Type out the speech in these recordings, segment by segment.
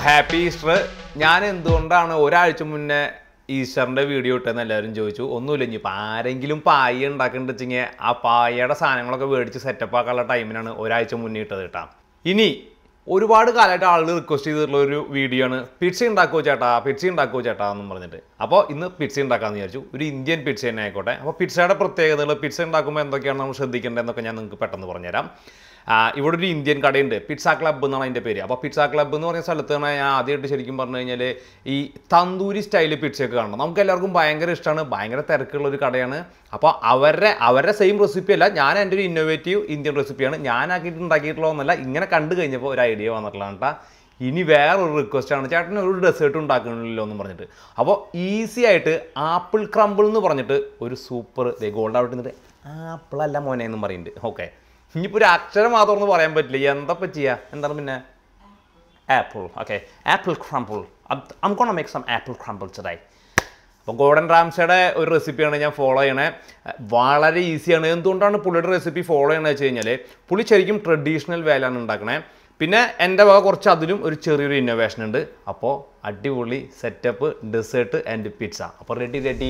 Happy Easter ഞാൻ എന്തുകൊണ്ടാണ് ഒരാഴ്ച മുന്നേ ഈസ്റ്ററിന്റെ വീഡിയോ ഇട്ടെന്ന് എല്ലാവരും ചോദിച്ചു ഒന്നുമില്ല ഇനിയിപ്പോൾ ആരെങ്കിലും പായ ഉണ്ടാക്കുന്നുണ്ട് വെച്ചെങ്കിൽ ആ പായയുടെ സാധനങ്ങളൊക്കെ മേടിച്ച് സെറ്റപ്പ് ആക്കാനുള്ള ടൈമിനാണ് ഒരാഴ്ച മുന്നേ ഇട്ടത് കേട്ടാ ഇനി ഒരുപാട് കാലമായിട്ട് ആളുകൾ റിക്വസ്റ്റ് ചെയ്തിട്ടുള്ള ഒരു വീഡിയോ ആണ് പിഡ്സ ഉണ്ടാക്കുമോ ചേട്ടാ പിഡ്സ ഉണ്ടാക്കുമോ ചേട്ടാ എന്നും പറഞ്ഞിട്ട് അപ്പോൾ ഇന്ന് പിഡ്സ ഉണ്ടാക്കാമെന്ന് വിചാരിച്ചു ഒരു ഇന്ത്യൻ പിഡ്സ തന്നെ ആയിക്കോട്ടെ അപ്പോൾ പിഡ്സയുടെ പ്രത്യേകതകൾ പിഡ്സ ഉണ്ടാക്കുമ്പോൾ എന്തൊക്കെയാണ് നമ്മൾ ശ്രദ്ധിക്കേണ്ടതെന്നൊക്കെ ഞാൻ നിങ്ങൾക്ക് പെട്ടെന്ന് പറഞ്ഞുതരാം ആ, ഇവിടെ ഒരു ഇന്ത്യൻ കടയുണ്ട് പിസ്സ ക്ലബ്ബ് എന്നാണ് അതിൻ്റെ പേര് അപ്പോൾ പിസ്സ ക്ലബ്ബ് എന്ന് പറഞ്ഞ സ്ഥലത്താണ് ഞാൻ ആദ്യമായിട്ട് ശരിക്കും പറഞ്ഞു കഴിഞ്ഞാൽ ഈ തന്തൂരി സ്റ്റൈൽ പിസ്സയൊക്കെ കാണണം നമുക്ക് എല്ലാവർക്കും ഭയങ്കര ഇഷ്ടമാണ് ഭയങ്കര തിരക്കുള്ള ഒരു കടയാണ് അപ്പോൾ അവരുടെ അവരുടെ സെയിം റെസിപ്പി അല്ല ഞാൻ എൻ്റെ ഒരു ഇന്നോവേറ്റീവ് ഇന്ത്യൻ റെസിപ്പിയാണ് ഞാനാക്കിയിട്ട് ഉണ്ടാക്കിയിട്ടുള്ളതൊന്നല്ല ഇങ്ങനെ കണ്ടു കഴിഞ്ഞപ്പോൾ ഒരു ഐഡിയ വന്നിട്ടുള്ളതാണ് കേട്ടോ ഇനി വേറൊരു റിക്വസ്റ്റ് ആണ് ചേട്ടന് ഒരു ഡെസേർട്ട് ഉണ്ടാക്കണില്ലല്ലോ എന്ന് പറഞ്ഞിട്ട് അപ്പോൾ ഈസി ആയിട്ട് ആപ്പിൾ ക്രംബിൾ എന്ന് പറഞ്ഞിട്ട് ഒരു സൂപ്പർ ഗോൾഡ് ഔട്ട് നിന്നിട്ട് ആപ്പിൾ അല്ല മോനെ എന്നും പറയുന്നുണ്ട് ഓക്കെ ഇനിയിപ്പോൾ ഒരു അക്ഷരം മാത്രം ഒന്നും പറയാൻ പറ്റില്ല എന്താ ചെയ്യുക എന്താണ് പിന്നെ apple okay apple crumble I'm gonna make some apple crumble today അപ്പോൾ ഗോൾഡൻ റാംസയുടെ ഒരു റെസിപ്പിയാണ് ഞാൻ ഫോളോ ചെയ്യണേ വളരെ ഈസിയാണ് എന്തുകൊണ്ടാണ് പുള്ളിയുടെ റെസിപ്പി ഫോളോ ചെയ്യണമെന്ന് വെച്ച് കഴിഞ്ഞാൽ പുള്ളി ശരിക്കും ട്രഡീഷണൽ വേലാണ് ഉണ്ടാക്കണേ പിന്നെ എൻ്റെ വക കുറച്ച് അതിലും ഒരു ചെറിയൊരു ഇന്നോവേഷൻ ഉണ്ട് അപ്പോൾ അടിപൊളി സെറ്റപ്പ് ഡെസേർട്ട് ആൻഡ് പിസ്സ അപ്പോൾ റെഡി റെഡി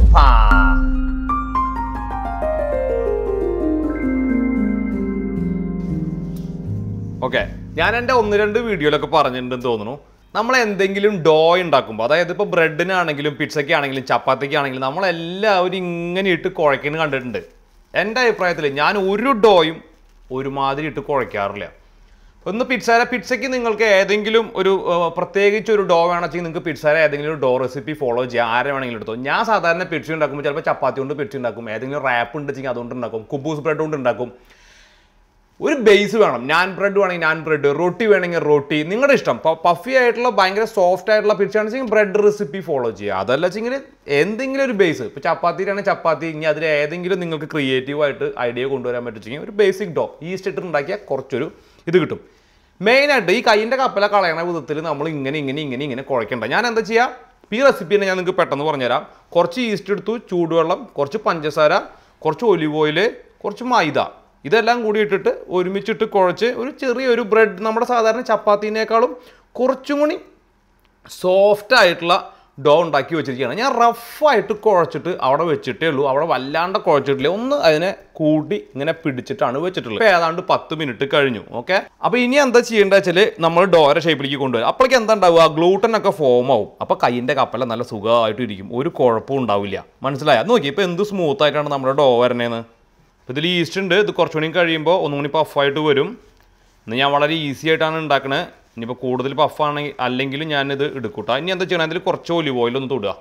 ഓക്കെ ഞാൻ എൻ്റെ ഒന്ന് രണ്ട് വീഡിയോയിലൊക്കെ പറഞ്ഞിട്ടുണ്ടെന്ന് തോന്നുന്നു നമ്മൾ എന്തെങ്കിലും ഡോ ഉണ്ടാക്കുമ്പോൾ അതായത് ഇപ്പോൾ ബ്രെഡിനാണെങ്കിലും പിസ്സയ്ക്ക് ആണെങ്കിലും ചപ്പാത്തിക്ക് ആണെങ്കിലും നമ്മളെല്ലാവരും ഇങ്ങനെ ഇട്ട് കുഴയ്ക്കുന്നത് കണ്ടിട്ടുണ്ട് എൻ്റെ അഭിപ്രായത്തിൽ ഞാൻ ഒരു ഡോയും ഒരുമാതിരി ഇട്ട് കുഴയ്ക്കാറില്ല ഒന്ന് പിസ്സയുടെ പിസ്സയ്ക്ക് നിങ്ങൾക്ക് ഏതെങ്കിലും ഒരു ആ, പ്രത്യേകിച്ച് ഒരു ഡോ വേണമെങ്കിൽ നിങ്ങൾക്ക് പിസ്സയുടെ ഏതെങ്കിലും ഒരു ഡോ റെസിപ്പി ഫോളോ ചെയ്യാം ആരെ വേണമെങ്കിലും എടുത്തോ ഞാൻ സാധാരണ പിസ്സ ഉണ്ടാക്കുമ്പോൾ ചിലപ്പോൾ ചപ്പാത്തി കൊണ്ട് പിസ്സ ഉണ്ടാക്കും ഏതെങ്കിലും റാപ്പ് ഉണ്ട് വെച്ചെങ്കിൽ അതുകൊണ്ട് ഉണ്ടാക്കും കുബൂസ് ബ്രെഡ് കൊണ്ട് ഉണ്ടാക്കും ഒരു ബേസ് വേണം ഞാൻ ബ്രെഡ് വേണമെങ്കിൽ ഞാൻ ബ്രെഡ് റൊട്ടി വേണമെങ്കിൽ റൊട്ടി നിങ്ങളുടെ ഇഷ്ടം പഫി ആയിട്ടുള്ള ഭയങ്കര സോഫ്റ്റ് ആയിട്ടുള്ള പിസ്സ ആണെങ്കിൽ ബ്രെഡ് റെസിപ്പി ഫോളോ ചെയ്യുക അതല്ല വെച്ചെങ്കിൽ എന്തെങ്കിലും ഒരു ബേസ് ഇപ്പോൾ ചപ്പാത്തിയിലാണ് ചപ്പാത്തി ഇനി അതിൽ ഏതെങ്കിലും നിങ്ങൾക്ക് ക്രിയേറ്റീവ് ആയിട്ട് ഐഡിയ കൊണ്ടുവരാൻ പറ്റുമെങ്കിൽ ഒരു ബേസിക് ഡോ ഈസ്റ്റ് ഇട്ട് ഉണ്ടാക്കിയാൽ കുറച്ചൊരു ഇത് കിട്ടും മെയിനായിട്ട് ഈ കൈയിൻ്റെ കപ്പല കളയണ വിധത്തിൽ നമ്മൾ ഇങ്ങനെ ഇങ്ങനെ ഇങ്ങനെ ഇങ്ങനെ കുഴക്കണ്ട ഞാൻ എന്താ ചെയ്യുക ഈ റെസിപ്പി തന്നെ ഞാൻ നിങ്ങൾക്ക് പെട്ടെന്ന് പറഞ്ഞുതരാം കുറച്ച് ഈസ്റ്റ് എടുത്തു ചൂടുവെള്ളം കുറച്ച് പഞ്ചസാര കുറച്ച് ഒലിവ് ഓയിൽ കുറച്ച് മൈദ ഇതെല്ലാം കൂടി ഇട്ടിട്ട് ഒരുമിച്ചിട്ട് കുഴച്ച് ഒരു ചെറിയൊരു ബ്രെഡ് നമ്മുടെ സാധാരണ ചപ്പാത്തിനേക്കാളും കുറച്ചും കൂടി സോഫ്റ്റ് ആയിട്ടുള്ള ഡോ ഉണ്ടാക്കി വെച്ചിരിക്കുകയാണ് ഞാൻ റഫായിട്ട് കുഴച്ചിട്ട് അവിടെ വെച്ചിട്ടേ ഉള്ളൂ അവിടെ വല്ലാണ്ട് കുഴച്ചിട്ടില്ല ഒന്ന് അതിനെ കൂട്ടി ഇങ്ങനെ പിടിച്ചിട്ടാണ് വെച്ചിട്ടുള്ളത് ഇപ്പോൾ ഏതാണ്ട് പത്ത് മിനിറ്റ് കഴിഞ്ഞു ഓക്കെ അപ്പോൾ ഇനി എന്താ ചെയ്യേണ്ടത് വെച്ചാൽ നമ്മൾ ഡോര ഷേപ്പിലേക്ക് കൊണ്ടുവരും അപ്പോഴേക്ക് എന്താ ഉണ്ടാവുക ഗ്ലൂട്ടൻ ഒക്കെ ഫോം ആവും അപ്പോൾ കൈയിൻ്റെ കപ്പല നല്ല സുഖമായിട്ട് ഇരിക്കും ഒരു കുഴപ്പവും ഉണ്ടാവില്ല മനസ്സിലായോ നോക്കി ഇപ്പോൾ എന്ത് സ്മൂത്ത് ആയിട്ടാണ് നമ്മുടെ ഡോ വരണേന്ന് അപ്പോൾ ഇതിൽ ഈസ്റ്റ് ഉണ്ട് ഇത് കുറച്ചുകൂടി കഴിയുമ്പോൾ ഒന്നും കൂടി പഫായിട്ട് വരും ഇന്ന് ഞാൻ വളരെ ഈസി ആയിട്ടാണ് ഉണ്ടാക്കണത് ഇനിയിപ്പോൾ കൂടുതൽ പഫാണെങ്കിൽ അല്ലെങ്കിലും ഞാനിത് എടുക്കൂട്ടാ ഇനി എന്താ ചെയ്യണം അതിൽ കുറച്ച് ഒലിവ് ഓയിൽ ഒന്ന് തൊടുക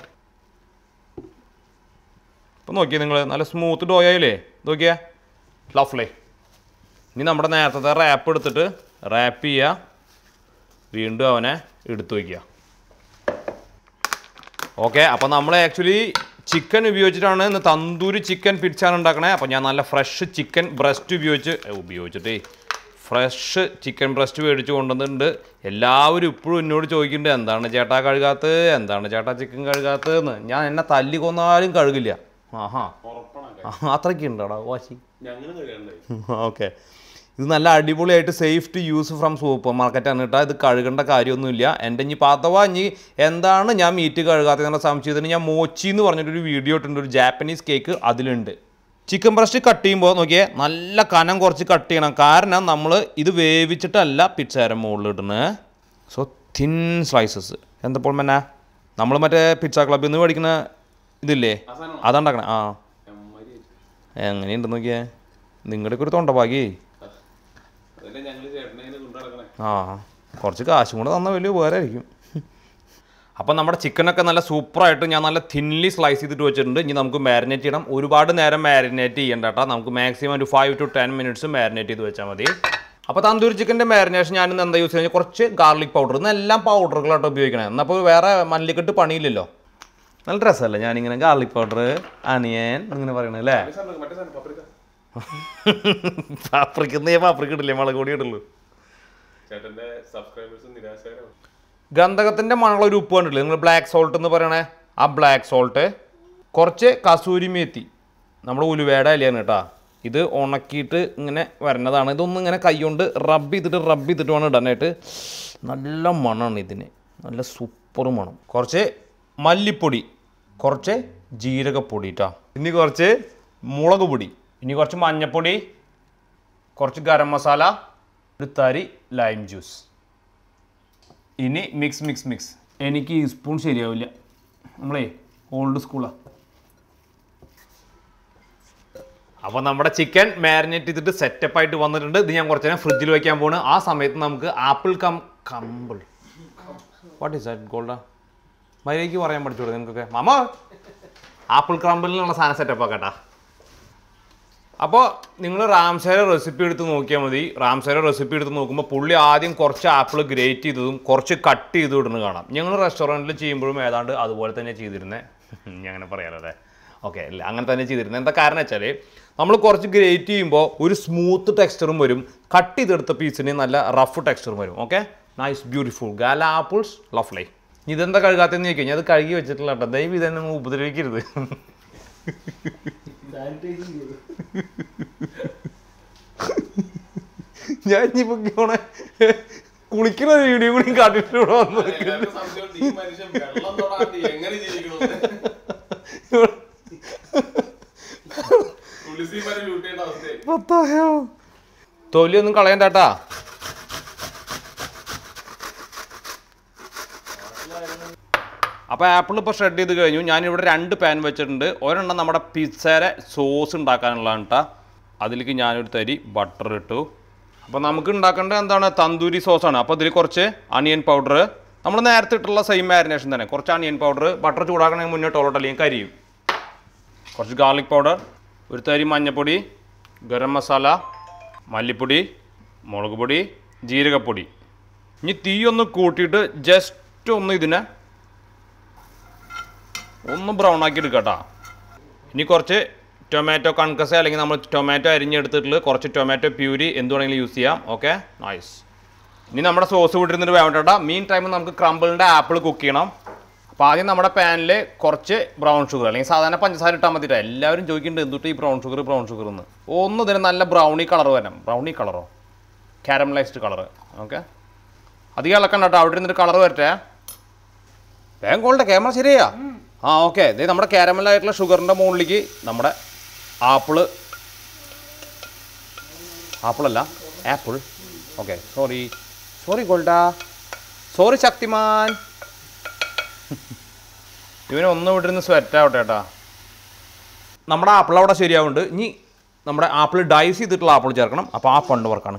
ഇപ്പം നോക്കിയേ നിങ്ങൾ നല്ല സ്മൂത്ത് ഡോയായില്ലേ നോക്കിയേ ലഫ്ലേ ഇനി നമ്മുടെ നേരത്തെ റാപ്പ് എടുത്തിട്ട് റാപ്പ് ചെയ്യുക വീണ്ടും അവനെ എടുത്തു വയ്ക്കുക ഓക്കെ അപ്പോൾ നമ്മൾ ആക്ച്വലി ചിക്കൻ ഉപയോഗിച്ചിട്ടാണ് ഇന്ന് തന്തൂരി ചിക്കൻ പിടിച്ചാണ് ഉണ്ടാക്കണേ അപ്പോൾ ഞാൻ നല്ല ഫ്രഷ് ചിക്കൻ ബ്രസ്റ്റ് ഉപയോഗിച്ച് ഏ, ഉപയോഗിച്ചിട്ടേ ഫ്രഷ് ചിക്കൻ ബ്രസ്റ്റ് മേടിച്ച് കൊണ്ടുവന്നിട്ടുണ്ട് എല്ലാവരും ഇപ്പോഴും എന്നോട് ചോദിക്കുന്നുണ്ട് എന്താണ് ചേട്ടാ കഴുകാത്തത് എന്താണ് ചേട്ടാ ചിക്കൻ കഴുകാത്തതെന്ന് ഞാൻ എന്നെ തല്ലി കൊന്നാലും കഴുകില്ല ആഹാ അത്രയ്ക്ക് ഉണ്ടോടാ വാശി ഓക്കെ ഇത് നല്ല അടിപൊളിയായിട്ട് safe to use from super മാർക്കറ്റാണ് കേട്ടോ ഇത് കഴുകേണ്ട കാര്യമൊന്നുമില്ല എൻ്റെ ഇനി അഥവാ ഇനി എന്താണ് ഞാൻ മീറ്റ് കഴുകാത്തതെന്ന സംശയത്തിന് ഞാൻ മോച്ചി എന്ന് പറഞ്ഞിട്ടൊരു വീഡിയോ ഇട്ടുണ്ട് ഒരു ജാപ്പനീസ് കേക്ക് അതിലുണ്ട് ചിക്കൻ ബ്രസ്റ്റ് കട്ട് ചെയ്യുമ്പോൾ നോക്കിയേ നല്ല കനം കുറച്ച് കട്ട് ചെയ്യണം കാരണം നമ്മൾ ഇത് വേവിച്ചിട്ടല്ല പിസ്സേരെ മുകളിൽ ഇടുന്നത് സോ തിൻ സ്ലൈസസ് എന്തപ്പോൾ മെന്നാ നമ്മൾ മറ്റേ പിസ്സ ക്ലബിൽ നിന്ന് മേടിക്കുന്ന ഇതില്ലേ അതുണ്ടാക്കണേ ആ എങ്ങനെയുണ്ട് നോക്കിയേ നിങ്ങളുടെയൊക്കെ ഒരു തൊണ്ടഭാഗി ആ കുറച്ച് കാശും കൂടെ തന്നാൽ വലിയ ഉപകാരമായിരിക്കും അപ്പോൾ നമ്മുടെ ചിക്കനൊക്കെ നല്ല സൂപ്പറായിട്ട് ഞാൻ നല്ല തിൻലി സ്ലൈസ് ചെയ്തിട്ട് വെച്ചിട്ടുണ്ട് ഇനി നമുക്ക് മാരിനേറ്റ് ചെയ്യണം ഒരുപാട് നേരം മാരിനേറ്റ് ചെയ്യണ്ട കേട്ടോ നമുക്ക് മാക്സിമം ഒരു five to ten minutes marinate ചെയ്ത് വെച്ചാൽ മതി അപ്പോൾ തന്തൂരി ചിക്കൻ്റെ മാരിനേഷൻ ഞാൻ ഇന്ന് എന്താ യൂസ് ചെയ്യുന്നത് കുറച്ച് ഗാർലിക് പൗഡർ ഇന്ന് എല്ലാം പൗഡറുകളാട്ടോ ഉപയോഗിക്കണേ എന്നാൽ അപ്പോൾ വേറെ മല്ലിക്കെട്ട് പണിയില്ലല്ലോ നല്ല ഡ്രസ്സല്ലേ ഞാനിങ്ങനെ ഗാർലിക് പൗഡർ അനിയൻ ഇങ്ങനെ പറയണേ അല്ലേ പാപ്രിക്കുന്ന പാപ്രിക്ക ഇടില്ലേ മുളക് പൊടി ഇടുള്ളൂ ചേട്ടന്റെ സബ്സ്ക്രൈബേഴ്സ് നിരാശകരാണ് ഗന്ധകത്തിൻ്റെ മണമുള്ള ഒരു ഉപ്പ് കണ്ടില്ലേ നിങ്ങൾ ബ്ലാക്ക് സോൾട്ട് എന്ന് പറയണേ ആ ബ്ലാക്ക് സോൾട്ട് കുറച്ച് കസൂരി മേത്തി നമ്മുടെ ഉലുവയുടെ ഇലയാണ് കേട്ടോ ഇത് ഉണക്കിയിട്ട് ഇങ്ങനെ വരുന്നതാണ് ഇതൊന്നും ഇങ്ങനെ കൈകൊണ്ട് റബ്ബ് ചെയ്തിട്ട് റബ്ബ് ചെയ്തിട്ട് വേണം ഇടാനായിട്ട് നല്ല മണമാണ് ഇതിന് നല്ല സൂപ്പർ മണം കുറച്ച് മല്ലിപ്പൊടി കുറച്ച് ജീരകപ്പൊടി കേട്ടോ ഇനി കുറച്ച് മുളക് പൊടി ഇനി കുറച്ച് മഞ്ഞൾപ്പൊടി കുറച്ച് ഗരം മസാല ഒരു തരി ലൈം ജ്യൂസ് ഇനി മിക്സ് മിക്സ് മിക്സ് എനിക്ക് ഈ സ്പൂൺ ശരിയാവില്ല നമ്മളേ ഓൾഡ് സ്കൂളാണ് അപ്പോൾ നമ്മുടെ ചിക്കൻ മാരിനേറ്റ് ചെയ്തിട്ട് സെറ്റപ്പ് ആയിട്ട് വന്നിട്ടുണ്ട് ഇത് ഞാൻ കുറച്ച് നേരം ഫ്രിഡ്ജിൽ വെക്കാൻ പോണ് ആ സമയത്ത് നമുക്ക് ആപ്പിൾ കം crumble what is that Gordon മര്യാദയ്ക്ക് പറയാൻ പഠിച്ചോളൂ നിങ്ങൾക്കൊക്കെ മാമ ആപ്പിൾ ക്രമ്പിളിനുള്ള സാധനം സെറ്റപ്പ് ആക്കട്ടാ അപ്പോൾ നിങ്ങൾ റാംസേര റെസിപ്പി എടുത്ത് നോക്കിയാൽ മതി റാംസേര റെസിപ്പി എടുത്ത് നോക്കുമ്പോൾ പുള്ളി ആദ്യം കുറച്ച് ആപ്പിൾ ഗ്രേറ്റ് ചെയ്തതും കുറച്ച് കട്ട് ചെയ്ത് ഇടുന്നത് കാണാം ഞങ്ങൾ റെസ്റ്റോറൻറ്റിൽ ചെയ്യുമ്പോഴും ഏതാണ്ട് അതുപോലെ തന്നെ ചെയ്തിരുന്നത് ഞാൻ അങ്ങനെ പറയാലോ അല്ലേ ഓക്കെ അല്ല അങ്ങനെ തന്നെ ചെയ്തിരുന്നത് എന്താ കാരണം വെച്ചാൽ നമ്മൾ കുറച്ച് ഗ്രേറ്റ് ചെയ്യുമ്പോൾ ഒരു സ്മൂത്ത് ടെക്സ്ചറും വരും കട്ട് ചെയ്തെടുത്ത പീസിന് നല്ല റഫ് ടെക്സ്ചറും വരും okay nice beautiful gala apples lovely ഇതെന്താ കഴുകാത്തെന്ന് ചോദിക്കും ഞാൻ അത് കഴുകി വെച്ചിട്ടില്ല കേട്ടോ ദയവ് ഇതെന്നെ ഒന്ന് ഉപദ്രവിക്കരുത് ഞാൻ ഇനിയിപ്പോ ഇങ്ങനെ കുളിക്കുന്ന വീഡിയോ കൂടി കാട്ടിട്ട് ഇവിടെ വന്നത് എല്ലാവർക്കും സംശയമുണ്ട് ഈ മനുഷ്യൻ വെള്ളം തൊടാണ്ട് എങ്ങനെ ജീവിക്കണമെന്ന് തുളസി മരം ലൂട്ട് ചെയ്യേണ്ട അവസ്ഥയായി തൊലിയൊന്നും കളയണ്ടാട്ടാ അപ്പോൾ ആപ്പിൾ ഇപ്പോൾ ഷ്രെഡ് ചെയ്ത് കഴിഞ്ഞു ഞാനിവിടെ രണ്ട് പാൻ വെച്ചിട്ടുണ്ട് ഒരെണ്ണം നമ്മുടെ പിസ്സയുടെ സോസ് ഉണ്ടാക്കാനുള്ളതാണ് കേട്ടോ അതിലേക്ക് ഞാനൊരു തരി ബട്ടർ ഇട്ടു അപ്പോൾ നമുക്ക് ഉണ്ടാക്കേണ്ടത് എന്താണ് തന്തൂരി സോസാണ് അപ്പോൾ ഇതിൽ കുറച്ച് അണിയൻ പൗഡർ നമ്മൾ നേരത്തെ ഇട്ടുള്ള സെയിം മാരിനേഷൻ തന്നെ കുറച്ച് അണിയൻ പൗഡർ ബട്ടർ ചൂടാക്കണമെങ്കിൽ മുന്നേ ടോളോട്ട് അല്ലെങ്കിൽ കരിയും കുറച്ച് ഗാർലിക് പൗഡർ ഒരു തരി മഞ്ഞൾപ്പൊടി ഗരം മസാല മല്ലിപ്പൊടി മുളക് പൊടി ജീരകപ്പൊടി ഇനി തീ ഒന്ന് കൂട്ടിയിട്ട് ജസ്റ്റ് ഒന്ന് ഇതിനെ ഒന്ന് ബ്രൗൺ ആക്കി എടുക്കട്ടാ ഇനി കുറച്ച് ടൊമാറ്റോ കൺകസ അല്ലെങ്കിൽ നമ്മൾ ടൊമാറ്റോ അരിഞ്ഞെടുത്തിട്ടുള്ള കുറച്ച് ടൊമാറ്റോ പ്യൂരി എന്ത് വേണമെങ്കിലും യൂസ് ചെയ്യാം ഓക്കെ നൈസ് ഇനി നമ്മുടെ സോസ് വിട്ടിരുന്നിട്ട് വേണ്ട മീൻ ടൈമിൽ നമുക്ക് ക്രമ്പിളിൻ്റെ ആപ്പിൾ കുക്ക് ചെയ്യണം അപ്പോൾ ആദ്യം നമ്മുടെ പാനിൽ കുറച്ച് ബ്രൗൺ ഷുഗർ അല്ലെങ്കിൽ സാധാരണ പഞ്ചസാര ഇട്ടാൽ മതിട്ടോ എല്ലാവരും ചോദിക്കുന്നുണ്ട് എന്തുട്ട് ഈ ബ്രൗൺ ഷുഗർ ബ്രൗൺ ഷുഗർ എന്ന് ഒന്ന് ഇതിന് നല്ല ബ്രൗണി കളർ വരണം ബ്രൗണി കളറോ കാരമലൈസ്ഡ് കളർ ഓക്കെ അധികം ഇളക്കണ്ട കേട്ടോ അവിടെ ഇരുന്നിട്ട് കളർ വരട്ടെ വേഗം കോളുടെ ക്യാമറ ശരിയാ ആ ഓക്കെ ഇത് നമ്മുടെ കാരമലായിട്ടുള്ള ഷുഗറിൻ്റെ മുകളിലേക്ക് നമ്മുടെ ആപ്പിള് ആപ്പിളല്ല apple okay sorry sorry Gordon sorry Shaktimaan ഇവനെ ഒന്ന് വിട്ടിരുന്ന് സ്വെറ്റ് ആവട്ടെ കേട്ടാ നമ്മുടെ ആപ്പിൾ അവിടെ ശരിയാവുന്നുണ്ട് ഇനി നമ്മുടെ ആപ്പിൾ ഡൈസ് ചെയ്തിട്ടുള്ള ആപ്പിൾ ചേർക്കണം അപ്പോൾ ആ പണ്ട് വർക്കാണ്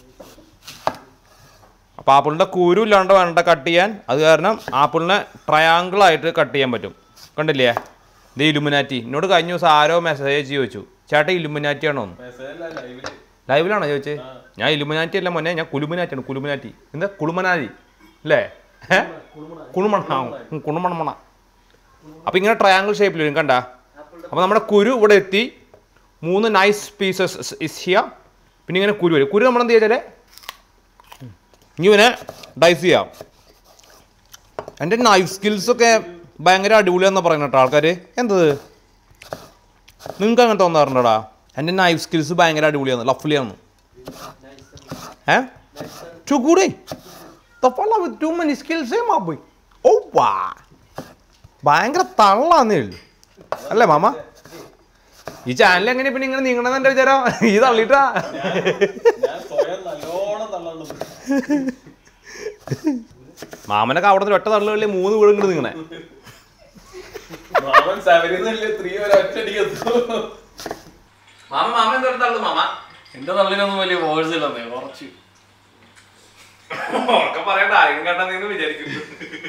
അപ്പോൾ ആപ്പിളിൻ്റെ കുരു ഇല്ലാണ്ട് വേണ്ട കട്ട് ചെയ്യാൻ അത് കാരണം ആപ്പിളിനെ ട്രയാങ്കിൾ ആയിട്ട് കട്ട് ചെയ്യാൻ പറ്റും കണ്ടില്ലേ ഇത് ഇലുമിനാറ്റി എന്നോട് കഴിഞ്ഞ ദിവസം ആരോ മെസ്സേജ് ചോദിച്ചു ചേട്ടാ ഇലുമിനാറ്റി ആണോ എന്ന് മെസ്സേജല്ല ലൈവില് ലൈവിലാണോ ചോദിച്ചത് ഞാൻ ഇലുമിനാറ്റി അല്ല മോനെ ഞാൻ കുലുമിനാറ്റിയാണ് കുലുമിനാറ്റി എന്താ കുളുമനാരി അല്ലേ ഏ കുണുമണ ആ ഉം, കുണുമണമണ അപ്പോൾ ഇങ്ങനെ ട്രയാങ്കിൾ ഷേപ്പിൽ വരും കണ്ട അപ്പോൾ നമ്മുടെ കുരു ഇവിടെ എത്തി മൂന്ന് നൈസ് പീസസ് ഇസ് ഹിയ പിന്നെ ഇങ്ങനെ കുരു വരും കുരു നമ്മൾ എന്ത് ചെയ്താൽ ഇനി ഇവനെ ഡൈസ് ചെയ്യാം എൻ്റെ നൈഫ് സ്കിൽസൊക്കെ ഭയങ്കര അടിപൊളിയാണെന്ന് പറയുന്നത് കേട്ടോ ആൾക്കാർ എന്തത് നിങ്ങൾക്ക് അങ്ങനെ തോന്നാറുണ്ടോടാ എൻ്റെ നൈഫ് സ്കിൽസ് ഭയങ്കര അടിപൊളിയാണ് ലഫ്ലിയാണ് ഏ ടു കൂടെ തപ്പല്ല വിത്ത് ടു മെനി സ്കിൽസേ മാബോയ് ഓ വാ ഭയങ്കര തള്ളാന്നേ ഉള്ളൂ അല്ലേ മാമ ഈ ചാനൽ എങ്ങനെ പിന്നെ ഇങ്ങനെ നീങ്ങണമെന്ന് എൻ്റെ വിചാരം ഈ തള്ളിട്ടാ ഞാൻ സ്വയം നല്ലോണം തള്ളാണ്ട് മാമനൊക്കെ അവിടെ നിന്ന് ഒറ്റ തള്ളുകളിൽ മൂന്ന് വീടും ഇങ്ങോട്ട് നീങ്ങണേ മാമൻ സെവനിന്നല്ലേ ത്രീ വരെ ഒറ്റയടിക്ക് എത്തും മാമ മാമ എന്താ തള്ളു മാമ എന്റെ തള്ളിനൊന്നും വലിയ വോഴ്സ് ഇല്ലെന്നേ കുറച്ച് ഒക്കെ പറയണ്ട ആരെങ്കിലും കണ്ടാ നിങ്ങൾ വിചാരിക്കുന്നു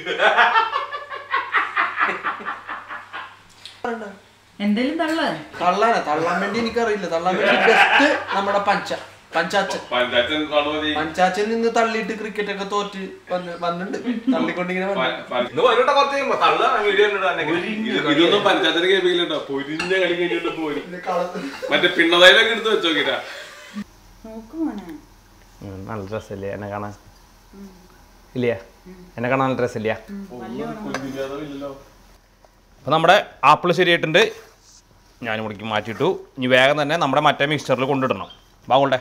എന്തേലും തള്ളു തള്ളാന തള്ളാൻ വേണ്ടി എനിക്കറിയില്ല തള്ളാൻ വേണ്ടി ജസ്റ്റ് നമ്മുടെ പഞ്ച പഞ്ചാച്ചൻ പഞ്ചായത്ത് നടപടി പഞ്ചാച്ചൻ നിന്ന് തള്ളിയിട്ട് ക്രിക്കറ്റ് ഒക്കെ തോറ്റ് വന്ന് വന്നിട്ടുണ്ട് തള്ളിക്കൊണ്ടിങ്ങനെ വന്നു ഇന്ന് വൈകിട്ട് കുറച്ച് കഴിയുമ്പോ തള്ളാണ് വീഡിയോ തന്നെ ഇതൊന്നും പഞ്ചായത്തിന് കേൾപ്പിക്കില്ലട്ടോ പൊരിഞ്ഞ കളി കഴിഞ്ഞിട്ട് പോരും മറ്റേ പിണ്ണതായാലൊക്കെ എടുത്ത് വെച്ചോക്കിട്ടാ നോക്ക് മോനെ നല്ല ഡ്രസ്സല്ലേ എന്നെ കാണാൻ ഇല്ല എന്നെ കാണാൻ നല്ല ഡ്രസ്സില്ല ഇല്ലല്ലോ അപ്പോൾ നമ്മുടെ ആപ്പിൾ ശരിയായിട്ടുണ്ട് ഞാൻ ഇവിടേക്ക് മാറ്റിയിട്ടു ഇനി വേഗം തന്നെ നമ്മുടെ മറ്റേ മിക്സ്ചറിൽ കൊണ്ടിടണം ബാഗുണ്ടേ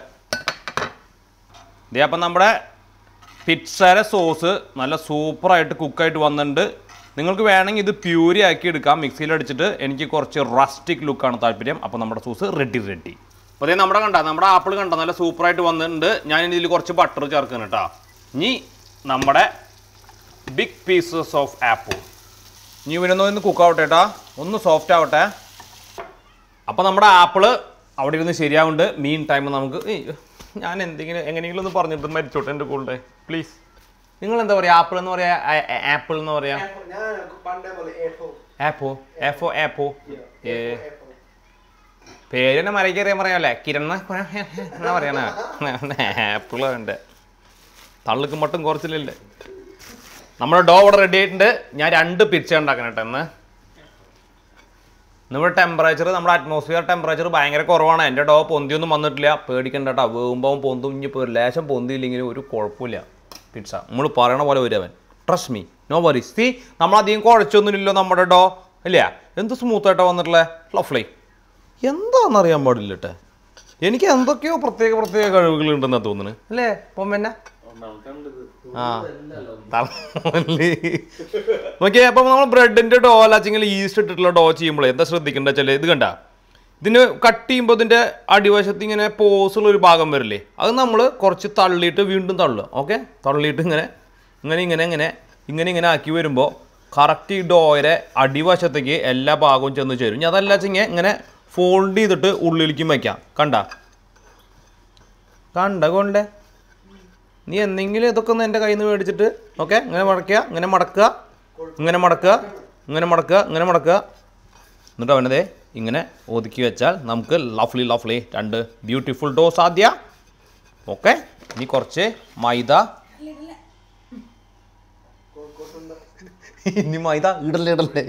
ഇതേ അപ്പം നമ്മുടെ പിസ്സയുടെ സോസ് നല്ല സൂപ്പറായിട്ട് കുക്കായിട്ട് വന്നിട്ടുണ്ട് നിങ്ങൾക്ക് വേണമെങ്കിൽ ഇത് പ്യൂരി ആക്കി എടുക്കാം മിക്സിയിൽ അടിച്ചിട്ട് എനിക്ക് കുറച്ച് റസ്റ്റിക് ലുക്കാണ് താല്പര്യം അപ്പോൾ നമ്മുടെ സോസ് റെഡി റെഡി അപ്പോൾ അതേ നമ്മുടെ കണ്ട നമ്മുടെ ആപ്പിൾ കണ്ട നല്ല സൂപ്പറായിട്ട് വന്നിട്ടുണ്ട് ഞാൻ ഇതിൽ കുറച്ച് ബട്ടർ ചേർക്കണം കേട്ടോ ഇനി നമ്മുടെ ബിഗ് പീസസ് ഓഫ് ആപ്പിൾ ഇനി ഇവനൊന്ന് ഒന്ന് കുക്ക് ആവട്ടെ കേട്ടോ ഒന്ന് സോഫ്റ്റ് ആവട്ടെ അപ്പോൾ നമ്മുടെ ആപ്പിള് അവിടെ ഇരുന്ന് ശരിയാവുണ്ട് മീൻ ടൈം നമുക്ക് ഏയ്, ഞാൻ എന്തെങ്കിലും എങ്ങനെയെങ്കിലും ഒന്ന് പറഞ്ഞിട്ട് മരിച്ചോട്ടെ എൻ്റെ കൂടെ പ്ലീസ് നിങ്ങൾ എന്താ പറയുക ആപ്പിൾ എന്ന് പറയാ ആപ്പിൾ എന്ന് പറയാ ഞാൻ പണ്ടേ പോലെ എഫോ ആപ്പോ ആപ്പോ ആപ്പോ ഏ പേര് തന്നെ മരയ്ക്ക് അറിയാൻ പറയാമല്ലേ കിരൺ എന്നാ പറയണ ആപ്പിൾ വേണ്ട തള്ളുക്കും മട്ടും കുറച്ചില്ലല്ലേ നമ്മുടെ ഡോ ഇവിടെ റെഡി ആയിട്ടുണ്ട് ഞാൻ രണ്ട് പിച്ച ഉണ്ടാക്കണം കേട്ടോ ഇന്ന് നമ്മുടെ ടെമ്പറേച്ചർ നമ്മുടെ അറ്റ്മോസ്ഫിയർ ടെമ്പറേച്ചർ ഭയങ്കര കുറവാണ് എൻ്റെ ഡോ പൊന്തിയൊന്നും വന്നിട്ടില്ല പേടിക്കണ്ട കേട്ടോ വേകുമ്പോൾ പൊന്തും ഇനി ഇപ്പോൾ ലേശം പൊന്തിയില്ലെങ്കിലും ഒരു കുഴപ്പമില്ല പിസ്സ നമ്മൾ പറയണ പോലെ വരും അവൻ trust me no worries see നമ്മൾ അധികം കുഴച്ചൊന്നുമില്ലല്ലോ നമ്മുടെ ഡോ ഇല്ല എന്ത് സ്മൂത്തായിട്ടാണ് വന്നിട്ടുള്ളത് ലഫ്ലി എന്താണെന്നറിയാൻ പാടില്ല കേട്ടെ എനിക്ക് എന്തൊക്കെയോ പ്രത്യേക പ്രത്യേക കഴിവുകളുണ്ടെന്നാണ് തോന്നുന്നത് അല്ലേ അപ്പം പിന്നെ ആ തള്ളി. നോക്കിയേ അപ്പം നമ്മൾ ബ്രെഡിന്റെ ഡോ അല്ലാച്ചെങ്കിൽ ഈസ്റ്റ് ഇട്ടിട്ടുള്ള ഡോ ചെയ്യുമ്പോൾ എന്താ ശ്രദ്ധിക്കേണ്ട വെച്ചാൽ ഇത് കണ്ട ഇതിന് കട്ട് ചെയ്യുമ്പോൾ ഇതിന്റെ അടിവശത്ത് ഇങ്ങനെ പോസുള്ള ഒരു ഭാഗം വരില്ലേ അത് നമ്മൾ കുറച്ച് തള്ളിയിട്ട് വീണ്ടും തള്ളുക ഓക്കെ തള്ളിയിട്ട് ഇങ്ങനെ ഇങ്ങനെ ഇങ്ങനെ ഇങ്ങനെ ഇങ്ങനെ ഇങ്ങനെ ആക്കി വരുമ്പോൾ കറക്റ്റ് ഈ ഡോയുടെ അടിവശത്തേക്ക് എല്ലാ ഭാഗവും ചെന്ന് ചേരും ഇനി അതല്ല വെച്ചെങ്കിൽ ഇങ്ങനെ ഫോൾഡ് ചെയ്തിട്ട് ഉള്ളിലേക്കും വയ്ക്കാം കണ്ട കണ്ട കൊണ്ടേ നീ എന്തെങ്കിലും ഇതൊക്കെ ഒന്ന് എൻ്റെ കയ്യിൽ നിന്ന് മേടിച്ചിട്ട് ഓക്കെ ഇങ്ങനെ മടക്കുക ഇങ്ങനെ മടക്കുക ഇങ്ങനെ മടക്കുക ഇങ്ങനെ മടക്കുക ഇങ്ങനെ മടക്കുക എന്നിട്ട് അവനതേ ഇങ്ങനെ ഒതുക്കി വെച്ചാൽ നമുക്ക് ലഫ്ലി ലഫ്ലി രണ്ട് ബ്യൂട്ടിഫുൾ ഡോ സാധ്യ ഓക്കെ ഇനി കുറച്ച് മൈദ ഇനി മൈദ ഇടല്ലേ ഇടല്ലേ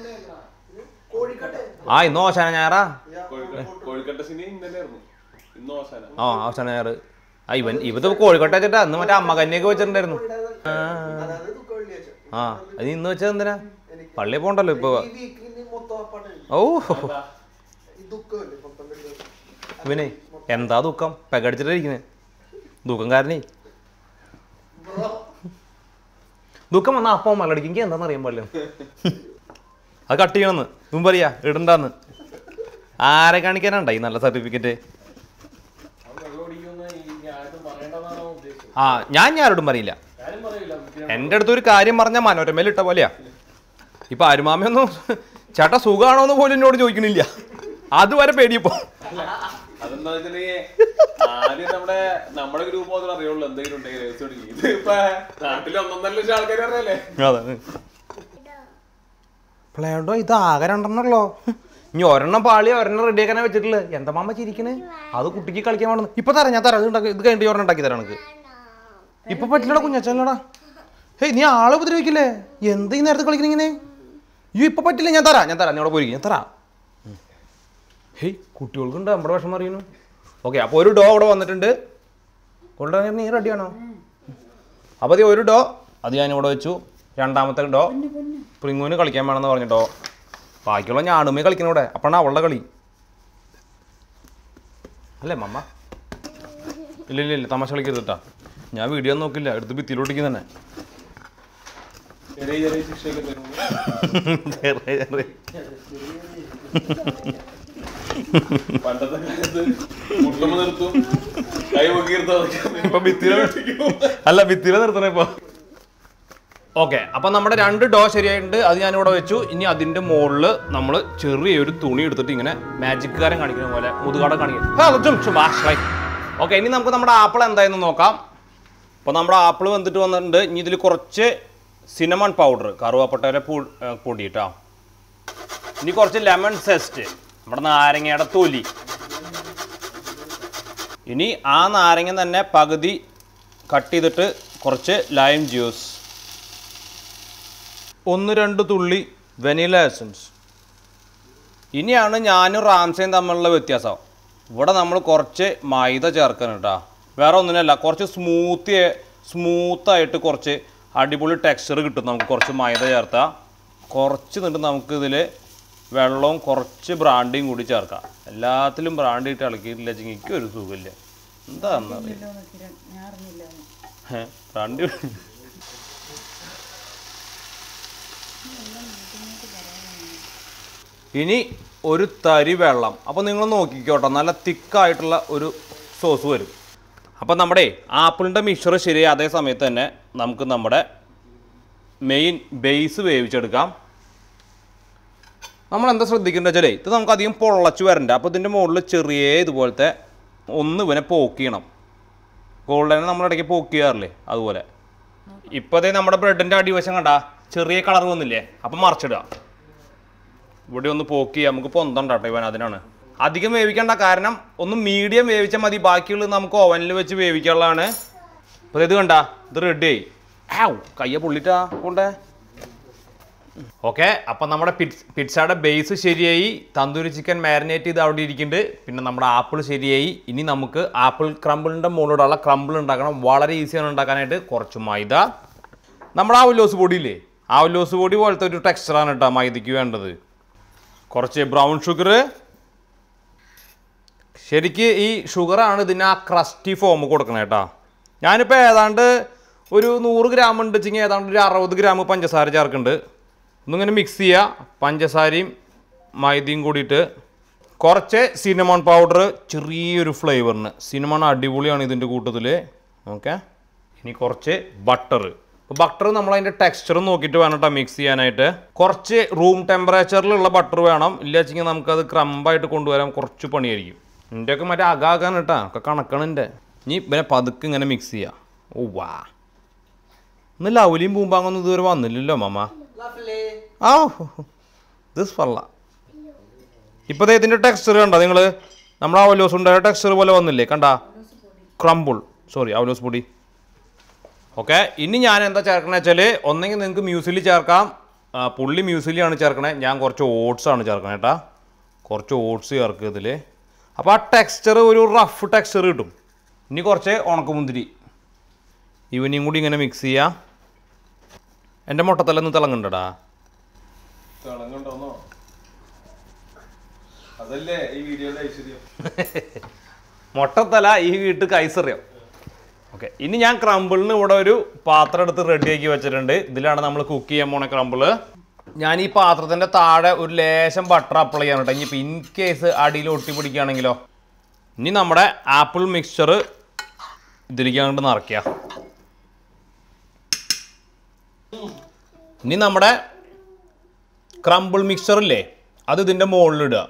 ആ ഇന്ന് ഓശാന ഞായറാ കോഴിക്കട്ട സിനി ഇന്നലെ ആയിരുന്നു ഇന്ന് അവസാനം ആ അവസാന ഞായറ് ആ ഇവൻ ഇവത് കോഴിക്കോട്ടെ വെച്ചിട്ടാ അന്ന് മറ്റേ അമ്മ കന്നിയൊക്കെ വെച്ചിട്ടുണ്ടായിരുന്നു ആ. അതായത് ദുഃഖ വെള്ളിയാഴ്ച ആ അത് ഇന്ന് വെച്ചത് എന്തിനാ പള്ളി പോണ്ടല്ലോ ഇപ്പൊ ഈ വീക്കിന് മൊത്തം ആ പാട്ടാണ് ഓ ഈ ദുഃഖമല്ലേ മൊത്തം വെള്ളിയാഴ്ച ഇവനെ എന്താ ദുഃഖം പെകടിച്ചിട്ടിരിക്കുന്നത് ദുഃഖം കാരണേ ദുഃഖം വന്നാൽ അപ്പം മലടിക്കും എനിക്ക് എന്താണെന്ന് അറിയാൻ പാടില്ല അത് കട്ട് ചെയ്യണമെന്ന് ഇവൻ പറയാ ഇടണ്ടാന്ന് ആരെ കാണിക്കാനുണ്ടായി നല്ല സർട്ടിഫിക്കറ്റ് ആ ഞാൻ ഞാൻ ആരോടും പറയില്ല എൻ്റെ അടുത്ത് ഒരു കാര്യം പറഞ്ഞാൽ മനോരമയിൽ ഇട്ട പോലെയാ ഇപ്പൊ അരുമാമയൊന്നും ചേട്ടാ സുഖമാണോ എന്ന് പോലും എന്നോട് ചോദിക്കണില്ല അതുവരെ പേടിയപ്പോ അതെന്താ വെച്ചിട്ടുണ്ടെങ്കിൽ ആദ്യം നമ്മുടെ നമ്മുടെ ഗ്രൂപ്പ് മാത്രമേ അറിയുള്ളൂ എന്തെങ്കിലും ഉണ്ടെങ്കിൽ രഹസ്യം ഉണ്ടെങ്കിൽ. ഇത് ഇപ്പൊ നാട്ടിൽ ഒന്നൊന്നര ലക്ഷം ആൾക്കാർ അറിയാലേ അതാണ് പ്ലേഡോ ഇത് ആകെ രണ്ടെണ്ണല്ലോ ഇനി ഒരെണ്ണം പാളി ഒരെണ്ണം റെഡി ആക്കാനാ വെച്ചിട്ടുള്ളത് എന്താ മാമ ചിരിക്കണേ അത് കുട്ടിക്ക് കളിക്കാൻ വേണം ഇപ്പൊ തരാം ഞാൻ തരാം ഇത് ഉണ്ടാക്കി ഇത് കഴിഞ്ഞിട്ട് ഒരെണ്ണം ഉണ്ടാക്കി തരാം എനിക്ക് ഇപ്പൊ പറ്റില്ലടാ കുഞ്ഞച്ചല്ലടാ ഹേയ് നീ ആളെ ഉപദ്രവിക്കില്ലേ എന്ത് ഈ നേരത്തെ കളിക്കണ ഇങ്ങനെ അയ്യോ ഇപ്പൊ പറ്റില്ല ഞാൻ തരാം ഞാൻ തരാം നീ അവിടെ പോയിരിക്കും ഞാൻ തരാം ഉം. ഹേയ് കുട്ടികൾക്കുണ്ട് നമ്മുടെ വിഷമം അറിയുന്നു ഓക്കെ അപ്പോൾ ഒരു ഡോ അവിടെ വന്നിട്ടുണ്ട് കൊണ്ടുവരാൻ നീ റെഡിയാണോ അപ്പോൾ അത് ഒരു ഡോ അത് ഞാൻ ഇവിടെ വെച്ചു രണ്ടാമത്തെ ഡോ പ്രിങ്ങുവിന് കളിക്കാൻ വേണമെന്ന് പറഞ്ഞിട്ടോ ബാക്കിയുള്ള ഞാണുമേ കളിക്കണ ഇവിടെ അപ്പോഴാണ് അവളുടെ കളി അല്ലേ മമ്മ ഇല്ല ഇല്ല ഇല്ല തമാശ കളിക്കരുത് കേട്ടാ ഞാൻ വീഡിയോ ഒന്നും നോക്കില്ല എടുത്ത് ഭിത്തിയിലോട്ടിക്ക് തന്നെ ചെറിയ ചെറിയ ശിക്ഷയൊക്കെ തരുമ്പോൾ ചെറിയ ചെറിയ പണ്ടത്തെ കാലത്ത് മുട്ടുമ്പോ നിർത്തും കൈ പൊക്കി ഇപ്പൊ ഭിത്തിയില അല്ല ഭിത്തിയില നിർത്തണേ ഇപ്പൊ ഓക്കെ അപ്പൊ നമ്മുടെ രണ്ട് ഡോ ശരിയായിട്ടുണ്ട് അത് ഞാൻ ഇവിടെ വെച്ചു ഇനി അതിന്റെ മുകളിൽ നമ്മൾ ചെറിയൊരു തുണി എടുത്തിട്ട് ഇങ്ങനെ മാജിക്കാരൻ കാണിക്കുന്ന പോലെ മുതുകാട കാണിക്കും ഓക്കെ ഇനി നമുക്ക് നമ്മുടെ ആപ്പിൾ എന്തായെന്ന് നോക്കാം അപ്പോൾ നമ്മുടെ ആപ്പിൾ വന്നിട്ട് വന്നിട്ടുണ്ട് ഇനി ഇതിൽ കുറച്ച് സിനമൺ പൗഡർ കറുവാപ്പട്ടയുടെ പൂ പൊടി കേട്ടോ ഇനി കുറച്ച് ലെമൺ സെസ്റ്റ് നമ്മുടെ നാരങ്ങയുടെ തൊലി ഇനി ആ നാരങ്ങ തന്നെ പകുതി കട്ട് ചെയ്തിട്ട് കുറച്ച് ലൈം ജ്യൂസ് ഒന്ന് രണ്ട് തുള്ളി വെനില എസൻസ് ഇനിയാണ് ഞാനും റാംസയും തമ്മിലുള്ള വ്യത്യാസം ഇവിടെ നമ്മൾ കുറച്ച് മൈദ ചേർക്കണം കേട്ടോ വേറെ ഒന്നിനല്ല കുറച്ച് സ്മൂത്തി സ്മൂത്തായിട്ട് കുറച്ച് അടിപൊളി ടെക്സ്ചർ കിട്ടും നമുക്ക് കുറച്ച് മൈദ ചേർത്താൽ കുറച്ച് നിന്നിട്ട് നമുക്ക് ഇതിൽ വെള്ളവും കുറച്ച് ബ്രാൻഡിയും കൂടി ചേർക്കാം എല്ലാത്തിലും ബ്രാൻഡ് ഇട്ട് ഇളക്കിയിട്ടില്ല വെച്ചെങ്കിൽ എനിക്ക് ഒരു സുഖമില്ല എന്താണെന്നറിയില്ല ഞാൻ അറിഞ്ഞില്ല ഏ ബ്രാൻഡ് ഇനി ഒരു തരി വെള്ളം അപ്പോൾ നിങ്ങൾ നോക്കിക്കോട്ടെ നല്ല തിക്കായിട്ടുള്ള ഒരു സോസ് വരും അപ്പോൾ നമ്മുടെ ആപ്പിളിൻ്റെ മിക്സർ ശരി അതേ സമയത്ത് തന്നെ നമുക്ക് നമ്മുടെ മെയിൻ ബേസ് വേവിച്ചെടുക്കാം നമ്മൾ എന്താ ശ്രദ്ധിക്കേണ്ടത് വെച്ചാലേ ഇത് നമുക്ക് അധികം പൊള്ളച്ച് വരണ്ട അപ്പോൾ ഇതിൻ്റെ മുകളിൽ ചെറിയ ഇതുപോലത്തെ ഒന്ന് ഇവനെ പോക്കിയണം ഗോൾഡനെ നമ്മൾ ഇടയ്ക്ക് പോക്ക് ചെയ്യാറില്ലേ അതുപോലെ ഇപ്പോഴത്തെ നമ്മുടെ ബ്രെഡിൻ്റെ അടിവശം കണ്ട ചെറിയ കളർ വന്നില്ലേ അപ്പം മറിച്ചിടുക ഇവിടെ ഒന്ന് പോക്ക് ചെയ്യാം നമുക്ക് പൊന്തണ്ട കേട്ടോ ഇവൻ അതിനാണ് അധികം വേവിക്കേണ്ട കാരണം ഒന്ന് മീഡിയം വേവിച്ചാൽ മതി ബാക്കിയുള്ളത് നമുക്ക് ഓവനിൽ വെച്ച് വേവിക്കാനുള്ളതാണ് അപ്പോൾ ഇത് കണ്ട ഇത് റെഡി ആയി ആവ് കയ്യ പൊള്ളിട്ടാ കൊണ്ടേ ഓക്കെ അപ്പം നമ്മുടെ പിറ്റ്സ് പിറ്റ്സയുടെ ബേസ് ശരിയായി തന്തൂരി ചിക്കൻ മാരിനേറ്റ് ചെയ്ത് അവിടെ ഇരിക്കുന്നുണ്ട് പിന്നെ നമ്മുടെ ആപ്പിൾ ശരിയായി ഇനി നമുക്ക് ആപ്പിൾ ക്രമ്പിളിൻ്റെ മുകളിലുള്ള ക്രമ്പിൾ ഉണ്ടാക്കണം വളരെ ഈസിയാണ് ഉണ്ടാക്കാനായിട്ട് കുറച്ച് മൈദ നമ്മുടെ ആവല്ലോസ് പൊടിയില്ലേ ആവല്ലോസ് പൊടി പോലത്തെ ഒരു ടെക്സ്ചറാണ് കേട്ടോ മൈദയ്ക്ക് വേണ്ടത് കുറച്ച് ബ്രൗൺ ഷുഗർ ശരിക്ക് ഈ ഷുഗറാണ് ഇതിന് ആ ക്രസ്റ്റി ഫോം കൊടുക്കണേ കേട്ടോ ഞാനിപ്പോൾ ഏതാണ്ട് ഒരു നൂറ് ഗ്രാം ഉണ്ട് വെച്ചെങ്കിൽ ഏതാണ്ട് ഒരു അറുപത് ഗ്രാം പഞ്ചസാര ചേർക്കുന്നുണ്ട് ഒന്നിങ്ങനെ മിക്സ് ചെയ്യുക പഞ്ചസാരയും മൈദയും കൂടിയിട്ട് കുറച്ച് സിനമൺ പൗഡർ ചെറിയൊരു ഫ്ലേവറിന് സിനമൺ അടിപൊളിയാണ് ഇതിൻ്റെ കൂട്ടത്തിൽ ഓക്കെ ഇനി കുറച്ച് ബട്ടർ ബട്ടർ നമ്മൾ അതിൻ്റെ ടെക്സ്ചർ നോക്കിയിട്ട് വേണം കേട്ടോ മിക്സ് ചെയ്യാനായിട്ട് കുറച്ച് റൂം ടെമ്പറേച്ചറിലുള്ള ബട്ടർ വേണം ഇല്ല വെച്ചെങ്കിൽ നമുക്കത് ക്രമ്പായിട്ട് കൊണ്ടുവരാൻ കുറച്ച് പണിയായിരിക്കും ഇതിൻ്റെയൊക്കെ മറ്റേ അകാകാണ് കേട്ടോ ഒക്കെ കണക്കാണ് എൻ്റെ ഇനി പിന്നെ പതുക്കെ ഇങ്ങനെ മിക്സ് ചെയ്യുക ഓ വാ ഇന്ന് ലൗലിയും പൂമ്പാങ്ങൊന്നും ഇതുവരെ വന്നില്ലല്ലോ മാമ ആ ദിസ് ഫള്ള ഇപ്പോഴത്തെ ഇതിൻ്റെ ടെക്സ്ചർ കണ്ട നിങ്ങൾ നമ്മൾ അവലോസ് ഉണ്ടായ ടെക്സ്ചർ പോലെ വന്നില്ലേ കണ്ട ക്രംബിൾ സോറി അവലോസ് പൊടി ഓക്കെ ഇനി ഞാൻ എന്താ ചേർക്കണേ വെച്ചാൽ ഒന്നെങ്കിൽ നിങ്ങൾക്ക് മ്യൂസിലി ചേർക്കാം ആ, പുള്ളി മ്യൂസിലിയാണ് ചേർക്കണേ ഞാൻ കുറച്ച് ഓട്സ് ആണ് ചേർക്കണേ കേട്ടാ കുറച്ച് ഓട്സ് ചേർക്കുക ഇതിൽ അപ്പോൾ ആ ടെക്സ്ചർ ഒരു റഫ് ടെക്സ്ചർ കിട്ടും ഇനി കുറച്ച് ഉണക്കമുന്തിരി ഇവനെയും കൂടി ഇങ്ങനെ മിക്സ് ചെയ്യാം എൻ്റെ മുട്ടത്തലൊന്ന് തിളങ്ങണ്ടടാ തിളങ്ങുണ്ടോന്നോ അതല്ലേ ഈ വീഡിയോയുടെ ഐശ്വര്യം മുട്ടത്തല ഈ വീട്ടിൽ കൈസറിയാം ഓക്കെ ഇനി ഞാൻ ക്രമ്പിളിന് ഇവിടെ ഒരു പാത്രം എടുത്ത് റെഡിയാക്കി വെച്ചിട്ടുണ്ട് ഇതിലാണ് നമ്മൾ കുക്ക് ചെയ്യാൻ പോണ ക്രമ്പിള് ഞാൻ ഈ പാത്രത്തിൻ്റെ താഴെ ഒരു ലേശം ബട്ടർ അപ്ലൈ ചെയ്യാൻ കേട്ടോ ഇനിയിപ്പോൾ ഇൻ കേസ് അടിയിൽ ഒട്ടി പിടിക്കുകയാണെങ്കിലോ ഇനി നമ്മുടെ ആപ്പിൾ മിക്സ്ചർ ഇതിലേക്ക് അങ്ങോട്ട് നിറയ്ക്കുക ഇനി നമ്മുടെ ക്രമ്പിൾ മിക്സ്ചർ ഇല്ലേ അത് ഇതിൻ്റെ മുകളിലിടുക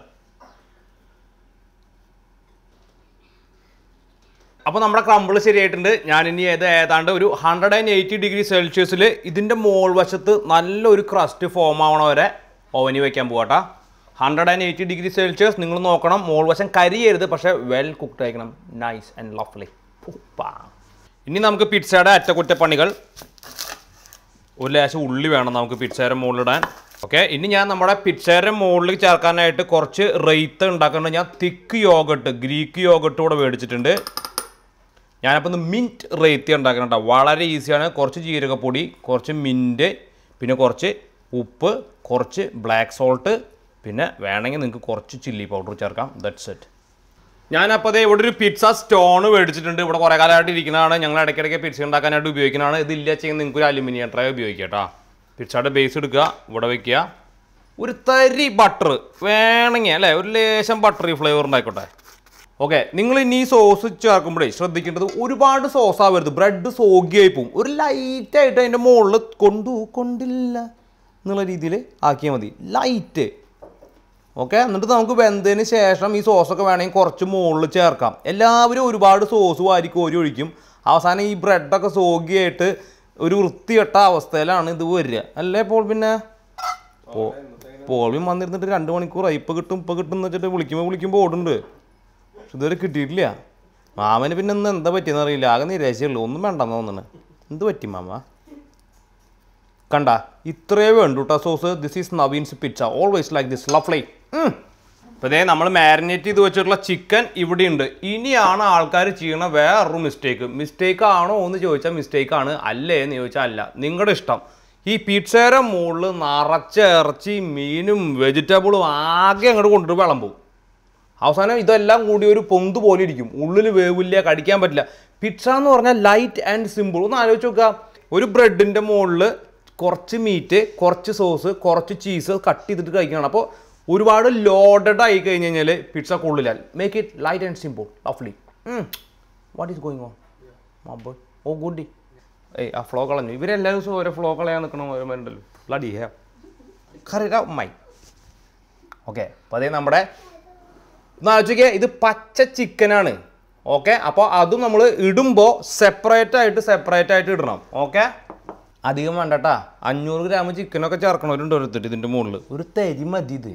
അപ്പോൾ നമ്മുടെ ക്രമ്പിൾ ശരിയായിട്ടുണ്ട് ഞാൻ ഇനി ഏത് ഏതാണ്ട് ഒരു ഹൺഡ്രഡ് ആൻഡ് എയ്റ്റി ഡിഗ്രി സെൽഷ്യസിൽ ഇതിൻ്റെ മോൾ വശത്ത് നല്ലൊരു ക്രസ്റ്റ് ഫോം ആവണ വരെ ഓവനി വയ്ക്കാൻ പോകട്ടാ hundred and eighty degree Celsius നിങ്ങൾ നോക്കണം മോൾ വശം കരിയരുത് പക്ഷേ വെൽ കുക്ക്ഡ് ആയിരിക്കണം നൈസ് ആൻഡ് ലഫ്ലി ഇനി നമുക്ക് പിസ്സയുടെ അറ്റകുറ്റപ്പണികൾ ഒരു ലേശം ഉള്ളി വേണം നമുക്ക് പിസ്സയുടെ മുകളിലിടാൻ ഓക്കെ ഇനി ഞാൻ നമ്മുടെ പിസ്സയുടെ മുകളിൽ ചേർക്കാനായിട്ട് കുറച്ച് റെയ്ത്ത് ഉണ്ടാക്കുന്നുണ്ട് ഞാൻ തിക്ക് യോഗട്ട് ഗ്രീക്ക് യോഗട്ട് കൂടെ മേടിച്ചിട്ടുണ്ട് ഞാനപ്പോൾ ഒന്ന് മിൻറ്റ് റേത്തി ഉണ്ടാക്കണം കേട്ടോ വളരെ ഈസിയാണ് കുറച്ച് ജീരകപ്പൊടി കുറച്ച് മിൻറ്റ് പിന്നെ കുറച്ച് ഉപ്പ് കുറച്ച് ബ്ലാക്ക് സോൾട്ട് പിന്നെ വേണമെങ്കിൽ നിങ്ങൾക്ക് കുറച്ച് ചില്ലി പൗഡർ ചേർക്കാം ദറ്റ്സ് ഇറ്റ് ഞാനപ്പോൾ അതേ ഇവിടെ ഒരു പിസ്സ സ്റ്റോൺ മേടിച്ചിട്ടുണ്ട് ഇവിടെ കുറേ കാലമായിട്ട് ഇരിക്കുന്നതാണ് ഞങ്ങൾ ഇടയ്ക്കിടയ്ക്ക് പിസ്സ ഉണ്ടാക്കാനായിട്ട് ഉപയോഗിക്കുന്നതാണ് ഇതില്ല ചെയ്യുന്ന നിങ്ങൾക്ക് ഒരു അലുമിനിയം ട്രേ ഉപയോഗിക്കാം കേട്ടോ പിസ്സയുടെ ബേസ് എടുക്കുക ഇവിടെ വെക്കുക ഒരു തരി ബട്ടർ വേണമെങ്കിൽ അല്ലേ ഒരു ലേശം ബട്ടറി ഫ്ലേവർ ഉണ്ടായിക്കോട്ടെ ഓക്കെ നിങ്ങൾ ഇനി ഈ സോസ് ചേർക്കുമ്പോഴേ ശ്രദ്ധിക്കേണ്ടത് ഒരുപാട് സോസ് ആവരുത് ബ്രെഡ് സോഗിയായി പോകും ഒരു ലൈറ്റായിട്ട് അതിൻ്റെ മുകളിൽ കൊണ്ടു കൊണ്ടില്ല എന്നുള്ള രീതിയിൽ ആക്കിയാൽ മതി ലൈറ്റ് ഓക്കെ എന്നിട്ട് നമുക്ക് വെന്തതിന് ശേഷം ഈ സോസൊക്കെ വേണമെങ്കിൽ കുറച്ച് മുകളിൽ ചേർക്കാം എല്ലാവരും ഒരുപാട് സോസ് വാരി കോരി ഒഴിക്കും അവസാനം ഈ ബ്രെഡൊക്കെ സോഗിയായിട്ട് ഒരു വൃത്തികെട്ട അവസ്ഥയിലാണ് ഇത് വരിക അല്ലേ പോൾ പിന്നെ പോ പോളിയും വന്നിരുന്നിട്ട് രണ്ട് മണിക്കൂറായി ഇപ്പം കിട്ടും ഇപ്പം കിട്ടും എന്ന് വെച്ചിട്ട് വിളിക്കുമ്പോൾ വിളിക്കുമ്പോൾ ഓടുന്നുണ്ട് പക്ഷെ ഇതുവരെ കിട്ടിയിട്ടില്ല മാമന് പിന്നെ ഇന്ന് എന്താ പറ്റിയെന്ന് അറിയില്ല ആകെ നിരാശയുള്ളൂ ഒന്നും വേണ്ടെന്ന് തോന്നുന്നു എന്ത് പറ്റി മാമ കണ്ട ഇത്രേ വേണ്ടു കേട്ടോ sauce this is Naveen's pizza always like this ലഫ്ലൈ അപ്പോൾ ഇതേ നമ്മൾ മാരിനേറ്റ് ചെയ്ത് വെച്ചിട്ടുള്ള ചിക്കൻ ഇവിടെ ഉണ്ട് ഇനിയാണ് ആൾക്കാർ ചെയ്യണ വേറൊരു മിസ്റ്റേക്ക് മിസ്റ്റേക്ക് ആണോ എന്ന് ചോദിച്ചാൽ മിസ്റ്റേക്ക് ആണ് അല്ലേ എന്ന് ചോദിച്ചാൽ അല്ല നിങ്ങളുടെ ഇഷ്ടം ഈ പിച്ചയുടെ മുകളിൽ നിറച്ച ഇറച്ചി മീനും വെജിറ്റബിളും ആകെ അങ്ങോട്ട് കൊണ്ടുപോയി വിളമ്പും അവസാനം ഇതെല്ലാം കൂടി ഒരു പൊന്ത് പോലെ ഇരിക്കും ഉള്ളിൽ വേവില്ല കടിക്കാൻ പറ്റില്ല പിസ്സ എന്ന് പറഞ്ഞാൽ ലൈറ്റ് ആൻഡ് സിമ്പിൾ ഒന്ന് ആലോചിച്ച് നോക്കുക ഒരു ബ്രെഡിൻ്റെ മുകളിൽ കുറച്ച് മീറ്റ് കുറച്ച് സോസ് കുറച്ച് ചീസ് കട്ട് ചെയ്തിട്ട് കഴിക്കണം അപ്പോൾ ഒരുപാട് ലോഡഡ് ആയി കഴിഞ്ഞ് കഴിഞ്ഞാൽ പിസ്സ കൊള്ളില്ല make it light and simple ലഫ്ലി വാട്ട് ഈസ് ഗോയിങ് ഓൺ മബ് ഓ ഗുഡി ഏയ് ആ ഫ്ലോ കളഞ്ഞു ഇവരെല്ലാ ദിവസവും ഓരോ ഫ്ലോ കളയാൻ നിൽക്കണം ഓരോ ഉണ്ടല്ലോ ബ്ലഡി ഹേ കറിയ മൈ ഓക്കെ അപ്പോൾ അതേ നമ്മുടെ ഒന്ന് ആലോചിക്കുക ഇത് പച്ച ചിക്കനാണ് ഓക്കെ അപ്പോൾ അതും നമ്മൾ ഇടുമ്പോൾ സെപ്പറേറ്റ് ആയിട്ട് സെപ്പറേറ്റ് ആയിട്ട് ഇടണം ഓക്കെ അധികം വേണ്ടട്ടാ അഞ്ഞൂറ് ഗ്രാം ചിക്കനൊക്കെ ചേർക്കണവരുണ്ട് ഓരോരുത്തർ ഇതിൻ്റെ മുകളിൽ ഒരു തരി മതി ഇത്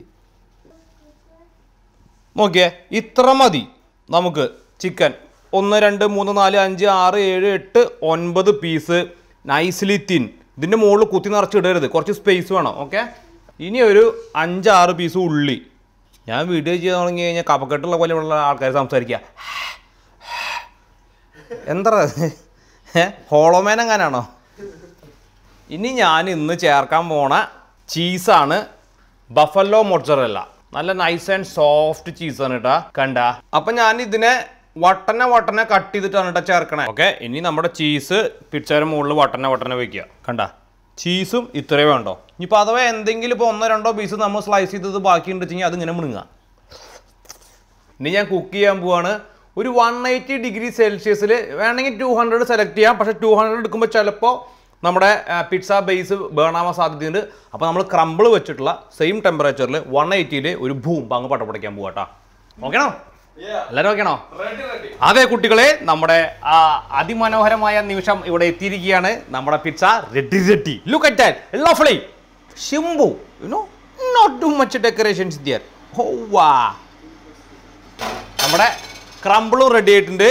നോക്കിയേ ഇത്ര മതി നമുക്ക് ചിക്കൻ ഒന്ന് രണ്ട് മൂന്ന് നാല് അഞ്ച് ആറ് ഏഴ് എട്ട് ഒൻപത് പീസ് നൈസ്ലി തിൻ ഇതിൻ്റെ മുകളിൽ കുത്തി നിറച്ച് ഇടരുത് കുറച്ച് സ്പേസ് വേണം ഓക്കെ ഇനി ഒരു അഞ്ചാറ് പീസ് ഉള്ളി ഞാൻ വീഡിയോ ചെയ്യാൻ തുടങ്ങി കഴിഞ്ഞാൽ കപക്കെട്ടുള്ള പോലെ ഉള്ള ആൾക്കാർ സംസാരിക്കുക എന്താ ഹോളോമേൻ എങ്ങനെയാണോ ഇനി ഞാൻ ഇന്ന് ചേർക്കാൻ പോണ ചീസാണ് ബഫല്ലോ മൊച്ചറല്ല നല്ല നൈസ് ആൻഡ് സോഫ്റ്റ് ചീസാണ് കേട്ടാ കണ്ട അപ്പൊ ഞാൻ ഇതിനെ വട്ടനെ വട്ടനെ കട്ട് ചെയ്തിട്ടാണ് കേട്ടോ ചേർക്കണേ ഓക്കെ ഇനി നമ്മുടെ ചീസ് പിച്ചയുടെ മുകളിൽ വട്ടനെ വട്ടനെ വെക്കുക കണ്ട ചീസും ഇത്രയും വേണ്ടോ ഇനിയിപ്പോൾ അഥവാ എന്തെങ്കിലും ഇപ്പോൾ ഒന്നോ രണ്ടോ പീസ് നമ്മൾ സ്ലൈസ് ചെയ്തത് ബാക്കിയുണ്ട് വെച്ചെങ്കിൽ അതിങ്ങനെ മിണുങ്ങുക ഇനി ഞാൻ കുക്ക് ചെയ്യാൻ പോവാണ് ഒരു വൺ എയ്റ്റി ഡിഗ്രി സെൽഷ്യസിൽ വേണമെങ്കിൽ ടു ഹൺഡ്രഡ് സെലക്ട് ചെയ്യാം പക്ഷേ ടു ഹൺഡ്രഡ് എടുക്കുമ്പോൾ ചിലപ്പോൾ നമ്മുടെ പിസ്സ ബേസ് ബേൺ ആവാൻ സാധ്യതയുണ്ട് അപ്പോൾ നമ്മൾ ക്രമ്പിൾ വെച്ചിട്ടുള്ള സെയിം ടെമ്പറേച്ചറിൽ വൺ എയ്റ്റിയിൽ ഒരു ഭൂം പങ്ക് പട്ടപ്പടയ്ക്കാൻ പോവാട്ടോ ഓക്കെണോ എല്ലാവരും ഓക്കെണോ റെഡി റെഡി അതെ കുട്ടികളെ നമ്മുടെ ആ അതിമനോഹരമായ നിമിഷം ഇവിടെ എത്തിയിരിക്കുകയാണ് നമ്മുടെ pizza ready ready look at that lovely സിംബു you know not too much decorations there ഓ വാ നമ്മുടെ ക്രംബിളും റെഡി ആയിട്ടുണ്ട്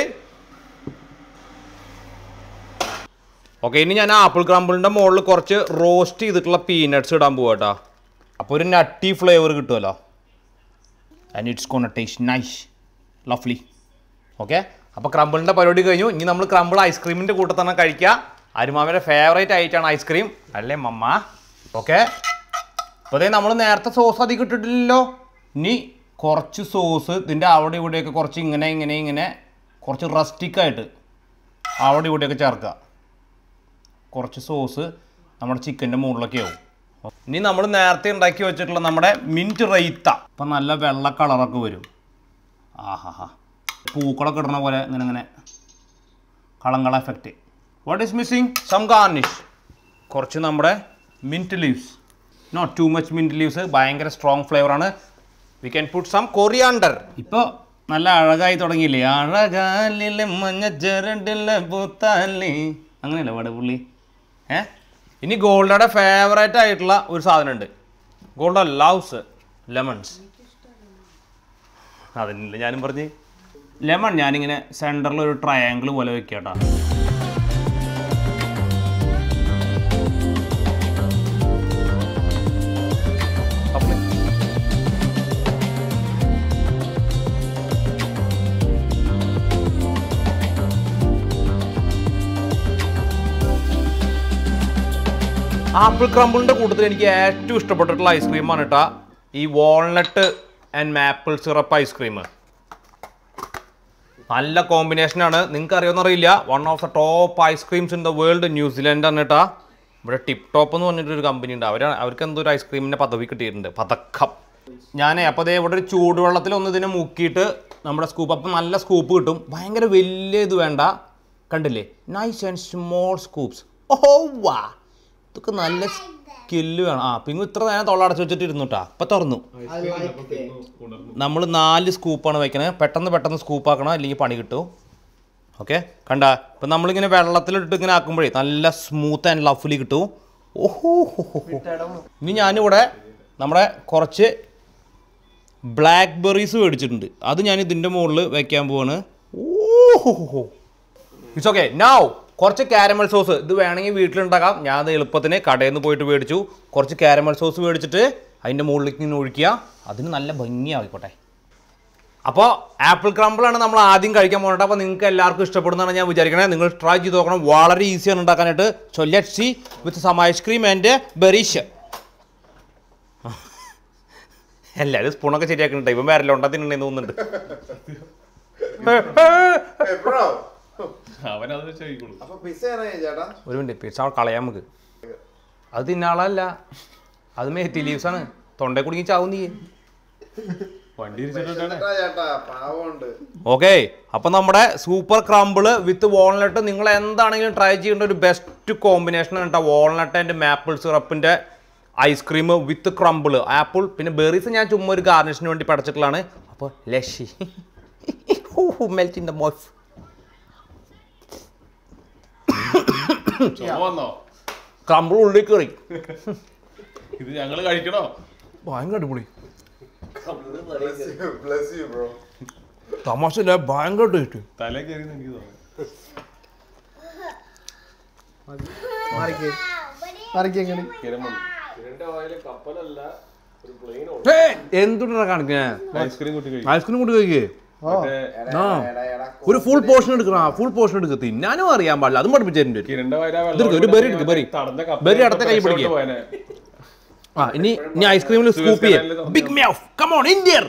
ഓക്കെ ഇനി ഞാൻ ആപ്പിൾ ക്രംബിളിൻ്റെ മുകളിൽ കുറച്ച് റോസ്റ്റ് ചെയ്തിട്ടുള്ള പീനട്സ് ഇടാൻ പോവാട്ടോ അപ്പോൾ ഒരു നട്ടി ഫ്ലേവർ കിട്ടുമല്ലോ and it's gonna taste nice ലഫ്ലി ഓക്കെ അപ്പോൾ ക്രംബിളിൻ്റെ പരിപാടി കഴിഞ്ഞു ഇനി നമ്മൾ ക്രംബിൾ ഐസ്ക്രീമിൻ്റെ കൂട്ടത്തിൽ തന്നെ കഴിക്കുക അരുമാമയുടെ ഫേവറേറ്റ് ആയിട്ടാണ് ഐസ്ക്രീം അല്ലേ മമ്മ ഓക്കെ അപ്പോൾ അതേ നമ്മൾ നേരത്തെ സോസ് അധികം ഇട്ടിട്ടില്ലല്ലോ ഇനി കുറച്ച് സോസ് ഇതിൻ്റെ അവിടെ ഇവിടെയൊക്കെ കുറച്ച് ഇങ്ങനെ ഇങ്ങനെ ഇങ്ങനെ കുറച്ച് റസ്റ്റിക്കായിട്ട് അവിടെ ഇവിടെയൊക്കെ ചേർക്കുക കുറച്ച് സോസ് നമ്മുടെ ചിക്കൻ്റെ മുകളിലൊക്കെ ആവും ഇനി നമ്മൾ നേരത്തെ ഉണ്ടാക്കി വെച്ചിട്ടുള്ള നമ്മുടെ മിൻറ്റ് റൈത്ത ഇപ്പം നല്ല വെള്ള കളറൊക്കെ വരും ആഹാ പൂക്കളൊക്കെ ഇടണ പോലെ ഇങ്ങനെ ഇങ്ങനെ കളങ്കള effect what is missing some garnish കുറച്ച് നമ്മുടെ mint leaves not too much mint leaves ഭയങ്കര സ്ട്രോങ് ഫ്ലേവറാണ് we can put some coriander ഇപ്പോൾ നല്ല അഴകായി തുടങ്ങിയില്ലേ അഴകാലിലെ മഞ്ഞ ജരണ്ടിലെ പൂത്താലി അങ്ങനെയല്ലേ പാട് പുള്ളി ഏ ഇനി ഗോൾഡയുടെ ഫേവറേറ്റ് ആയിട്ടുള്ള ഒരു സാധനമുണ്ട് ഗോൾഡ ലവ്സ് ലെമൺസ് അതിനില്ല ഞാനും പറഞ്ഞ് ലെമൺ ഞാനിങ്ങനെ സെൻറ്ററിൽ ഒരു ട്രയാങ്കിൾ പോലെ വെക്കുക കേട്ടോ അപ്പോൾ ആപ്പിൾ ക്രംബിളിൻ്റെ കൂട്ടത്തിൽ എനിക്ക് ഏറ്റവും ഇഷ്ടപ്പെട്ടിട്ടുള്ള ഐസ്ക്രീമാണ് കേട്ടോ ഈ walnut and maple syrup ice cream നല്ല കോമ്പിനേഷനാണ് നിങ്ങൾക്ക് അറിയുമെന്നറിയില്ല one of the top ice creams in the world New Zealand ആണ് കേട്ടോ ഇവിടെ ടിപ്പ് ടോപ്പ് എന്ന് പറഞ്ഞിട്ടൊരു കമ്പനി ഉണ്ട് അവർ അവർക്ക് എന്തോ ഒരു ഐസ്ക്രീമിൻ്റെ പദവി കിട്ടിയിട്ടുണ്ട് പതക്കം ഞാനേ അപ്പോൾ അതേ ഇവിടെ ഒരു ചൂടുവെള്ളത്തിൽ ഒന്ന് ഇതിനെ മുക്കിയിട്ട് നമ്മുടെ സ്കൂപ്പ് അപ്പം നല്ല സ്കൂപ്പ് കിട്ടും ഭയങ്കര വലിയ ഇത് വേണ്ട കണ്ടില്ലേ നൈസ് ആൻഡ് സ്മോൾ സ്കൂപ്സ് ഓ വാ ഇതൊക്കെ നല്ല സ്കില്ല് വേണം ആ പിങ്ങു ഇത്ര നേരം തൊള്ളടച്ച് വെച്ചിട്ട് ഇരുന്നുട്ടാ ഇപ്പം തുറന്നു നമ്മൾ നാല് സ്കൂപ്പാണ് വയ്ക്കണത് പെട്ടെന്ന് പെട്ടെന്ന് സ്കൂപ്പ് ആക്കണം അല്ലെങ്കിൽ പണി കിട്ടും ഓക്കെ കണ്ട ഇപ്പം നമ്മളിങ്ങനെ വെള്ളത്തിലിട്ട് ഇങ്ങനെ ആക്കുമ്പോഴേ നല്ല സ്മൂത്ത് ആൻഡ് ലഫ്ലി കിട്ടും ഓഹോ ഹോ ഹോ ഹോ. ഇനി ഞാനിവിടെ നമ്മുടെ കുറച്ച് ബ്ലാക്ക് ബെറീസ് മേടിച്ചിട്ടുണ്ട് അത് ഞാൻ ഇതിൻ്റെ മുകളിൽ വെക്കാൻ പോവാണ് ഓഹോ ഇറ്റ്സ് ഓക്കെ നൗ കുറച്ച് കാരമൽ സോസ് ഇത് വേണമെങ്കിൽ വീട്ടിലുണ്ടാക്കാം ഞാൻ അത് എളുപ്പത്തിന് കടയിൽ നിന്ന് പോയിട്ട് മേടിച്ചു കുറച്ച് കാരമൽ സോസ് മേടിച്ചിട്ട് അതിൻ്റെ മുകളിലേക്ക് ഇങ്ങനെ ഒഴിക്കുക അതിന് നല്ല ഭംഗിയായിക്കോട്ടെ അപ്പോൾ ആപ്പിൾ ക്രംബിളാണ് നമ്മൾ ആദ്യം കഴിക്കാൻ പോകുന്നത് അപ്പോൾ നിങ്ങൾക്ക് എല്ലാവർക്കും ഇഷ്ടപ്പെടുന്നതാണ് ഞാൻ വിചാരിക്കണേ നിങ്ങൾ ട്രൈ ചെയ്ത് നോക്കണം വളരെ ഈസിയാണ് ഉണ്ടാക്കാനായിട്ട് so let see with some ice cream and berries എല്ലാവരും സ്പൂണൊക്കെ ശരിയാക്കുന്നുണ്ട് ഇവൻ വേറെ ഉണ്ടാത്തിനുണ്ടെന്ന് തോന്നുന്നുണ്ട് ബ്രോ അവനത് ചോദിക്കുള്ളൂ അപ്പൊ പിസ്സ ആണോ ചേട്ടാ ഒരു മിനിറ്റ് പിസ്സ കളയാൻ നമുക്ക് അത് തിന്നാളല്ല അത് മേത്തി ലീവ്സ് ആണ് തൊണ്ടേ കുടുങ്ങി ചാവും നീ വണ്ടി ഇരിച്ചിട്ടാണ് ചേട്ടാ ചേട്ടാ പാവമുണ്ട് ഓക്കെ അപ്പം നമ്മുടെ സൂപ്പർ ക്രംബിള് വിത്ത് വാൾനട്ട് നിങ്ങൾ എന്താണെങ്കിലും ട്രൈ ചെയ്യേണ്ട ഒരു ബെസ്റ്റ് കോമ്പിനേഷൻ കേട്ടോ വാൾനട്ട് ആൻഡ് മാപ്പിൾ സിറപ്പിൻ്റെ ഐസ്ക്രീം വിത്ത് ക്രംബിള് ആപ്പിൾ പിന്നെ ബെറീസ് ഞാൻ ചുമ്മാ ഒരു ഗാർണിഷിന് വേണ്ടി പഠിച്ചിട്ടുള്ളതാണ് അപ്പോൾ ലഷി മെൽറ്റ് ഇൻ ദ മോഫ് ചുമ വന്നോ ക്രംബിൾ ഉള്ളിൽ കയറി ഇത് ഞങ്ങള് കഴിക്കണോ ഭയങ്കര അടിപൊളി ബ്ലസ് യു ബ്രോ തമാശ ഇല്ല ഭയങ്കര ടേസ്റ്റ് തലേ കയറി എനിക്ക് തോന്നുന്നു മാറിക്കേ മാറിക്കേ എങ്ങനെ കിരം വന്നു കിരണ്ട വായില് കപ്പലല്ല ഒരു പ്ലെയിൻ എന്തുണ്ടാ കാണിക്കാൻ ഐസ്ക്രീം കുട്ടി കഴിക്കും ഐസ്ക്രീം കൂടി കഴിക്കേ മറ്റേ ആ ഒരു ഫുൾ പോർഷൻ എടുക്കണം ഫുൾ പോർഷൻ എടുക്കുക തിന്നാനും അറിയാൻ പാടില്ല അതും പഠിപ്പിച്ചിട്ടുണ്ട് കിരണ്ട വായില ഇതെടുക്ക്, ഒരു berry എടുക്ക്, berry. berry അടുത്ത കൈ പിടിക്ക്. ആ ഇനി ഇനി ഐസ്ക്രീമിൽ സ്കൂപ്പ് ചെയ്യാം ബിഗ് മൗഫ് കം ഓൺ ഇന്ത്യർ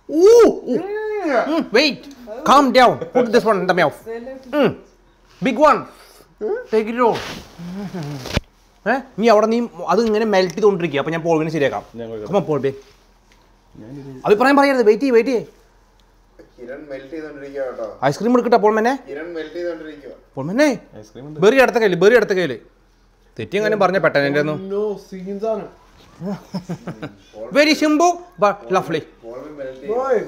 wait calm down put this one in the mouth big one take it on ഏ നീ അവിടെ നീ അത് ഇങ്ങനെ മെൽറ്റ് ചെയ്തുകൊണ്ടിരിക്കുക അപ്പൊ ഞാൻ പോൾവിനെ ശരിയാക്കാം കമ പോൾ ബേ അഭിപ്രായം പറയരുത് വെയിറ്റ് ചെയ്യ് വെയിറ്റ് ചെയ്യ് കിരൺ മെൽറ്റ് ചെയ്തോണ്ടിരിക്കുക കേട്ടോ ഐസ്ക്രീം എടുക്കട്ടെ പോൾ മെന്നെ കിരൺ മെൽറ്റ് ചെയ്തോണ്ടിരിക്കുക പോൾ മെന്നെ ഐസ്ക്രീം ഉണ്ട് ബെറി അടുത്ത കയ്യില് ബെറി അടുത്ത കയ്യില് തെറ്റി എങ്ങനെ പറഞ്ഞ പെട്ടെന്ന് എൻ്റെ ഒന്നും നോ സീൻസ് ആണ് വെരി സിമ്പിൾ ബട്ട് ലവ്ലി പോളി മെൽറ്റ് ബോയ്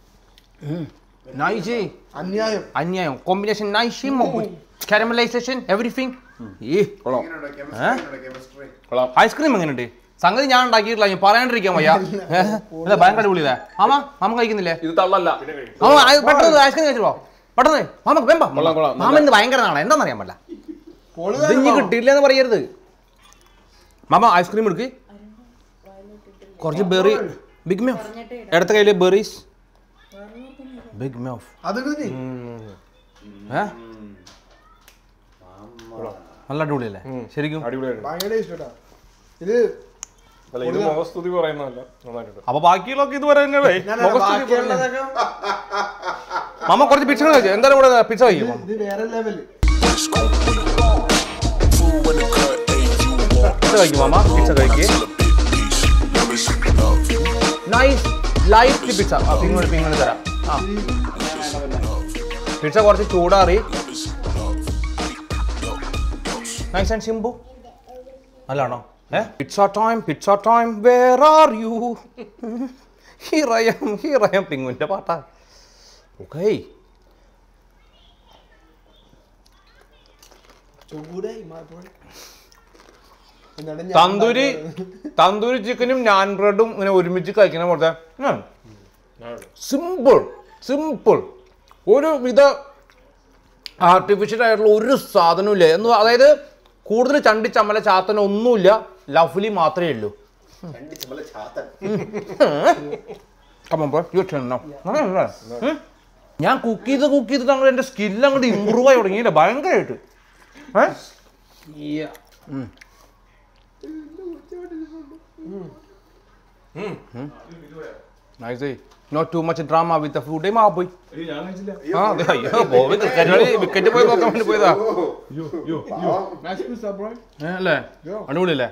നൈസ് അന്യായം അന്യായം കോമ്പിനേഷൻ നൈസ് കാരമലൈസേഷൻ എവറിഥിങ് ഈ എങ്ങനെയുണ്ട് കെമിസ്ട്രി കെമിസ്ട്രി കൊള്ളാം ഐസ്ക്രീം എങ്ങനെയുണ്ട് സംഗതി ഞാൻ ഉണ്ടാക്കിയിട്ടില്ല ഞാൻ പറയാണ്ടിരിക്കാൻ വയ്യ ഏ? അല്ല ഭയങ്കര അടിപൊളിയല്ലേ മാമ മാമ കഴിക്കുന്നില്ലേ ഇത് തള്ളല്ല മാമ ആ- പെട്ടെന്ന് ഐസ്ക്രീം കഴിച്ചോ പെട്ടെന്ന് മാമ വെമ്പ കൊള്ളാം, കൊള്ളാം. മാമ ഇന്ന് ഭയങ്കര നാളെ എന്താണെന്ന് അറിയാൻ പറ്റില്ല പൊളി ഇത് ഇനി കിട്ടിയില്ല എന്ന് പറയരുത് മാമ ഐസ്ക്രീം എടുക്ക് കുറച്ച് ബെറി ബിഗ് മൗഫ് ഇടത്ത കയ്യില് ബെറീസ് ബിഗ് മൗഫ് അത് നീ ഏ നല്ല അടിപൊളിയല്ലേ ശരിക്കും അടിപൊളിയായിരുന്നു ഭയങ്കര ഇഷ്ടട്ടാ ഇത് അല്ല ഇത് മുഖസ്തുതി പറയുന്നതല്ല നന്നായിട്ടുണ്ട് അപ്പൊ ബാക്കിയുള്ളതൊക്കെ ഇതുവരെ തന്നെയല്ലേ ഞാൻ മുഖസ്തുതി ബാക്കിയുള്ളതൊക്കെ മാമ കുറച്ച് പിച്ച കഴിച്ചു എന്തായാലും കൂടെ പിച്ച കഴിക്കും ഇത് വേറെ ലെവല് പിച്ച കഴിക്കും മാമ പിച്ച കഴിക്ക് നൈസ് ലൈറ്റ് പിച്ച ആ പിങ്ങോട്ട് പിങ്ങോട്ട് തരാം ആ പിച്ച കുറച്ച് ചൂടാറി നൈസ് ആൻഡ് സിംബു നല്ലാണോ ഏ pizza time pizza time where are you ഹീറയം ഹീറയം പിങ്ങുവിൻ്റെ പാട്ടാ ഓക്കേ ചൂടായി മാറി എന്നിട്ട് ഞാൻ തന്തൂരി തന്തൂരി ചിക്കനും നാൻ ബ്രെഡും ഇങ്ങനെ ഒരുമിച്ച് കഴിക്കുന്ന പോലത്തെ സിമ്പിൾ സിമ്പിൾ ഒരു വിധ ആർട്ടിഫിഷ്യൽ ആയിട്ടുള്ള ഒരു സാധനവും ഇല്ല എന്ന് അതായത് കൂടുതൽ ചണ്ടി ചമ്മല ചാത്തന ഒന്നുമില്ല ലവ്ലി മാത്രമേ ഉള്ളൂ Come on, boy. Your turn now. നല്ലതല്ലേ? ഉം? ഞാൻ കുക്ക് ചെയ്ത് കുക്ക് ചെയ്തിട്ട് അങ്ങോട്ട് എൻ്റെ സ്കില്ല് അങ്ങോട്ട് ഇമ്പ്രൂവ് ആയി തുടങ്ങിയില്ല ഭയങ്കരമായിട്ട് ഏ nice not too much drama with food മാ പോയി ഞാൻ കഴിച്ചില്ല ആ അതെ അയ്യോ പോയി ക്രിക്കറ്റ് കളി വിക്കറ്റ് പോയി നോക്കാൻ വേണ്ടി പോയതാ Nice pizza, bro. ഏ, അല്ലേ അടിപൊളിയല്ലേ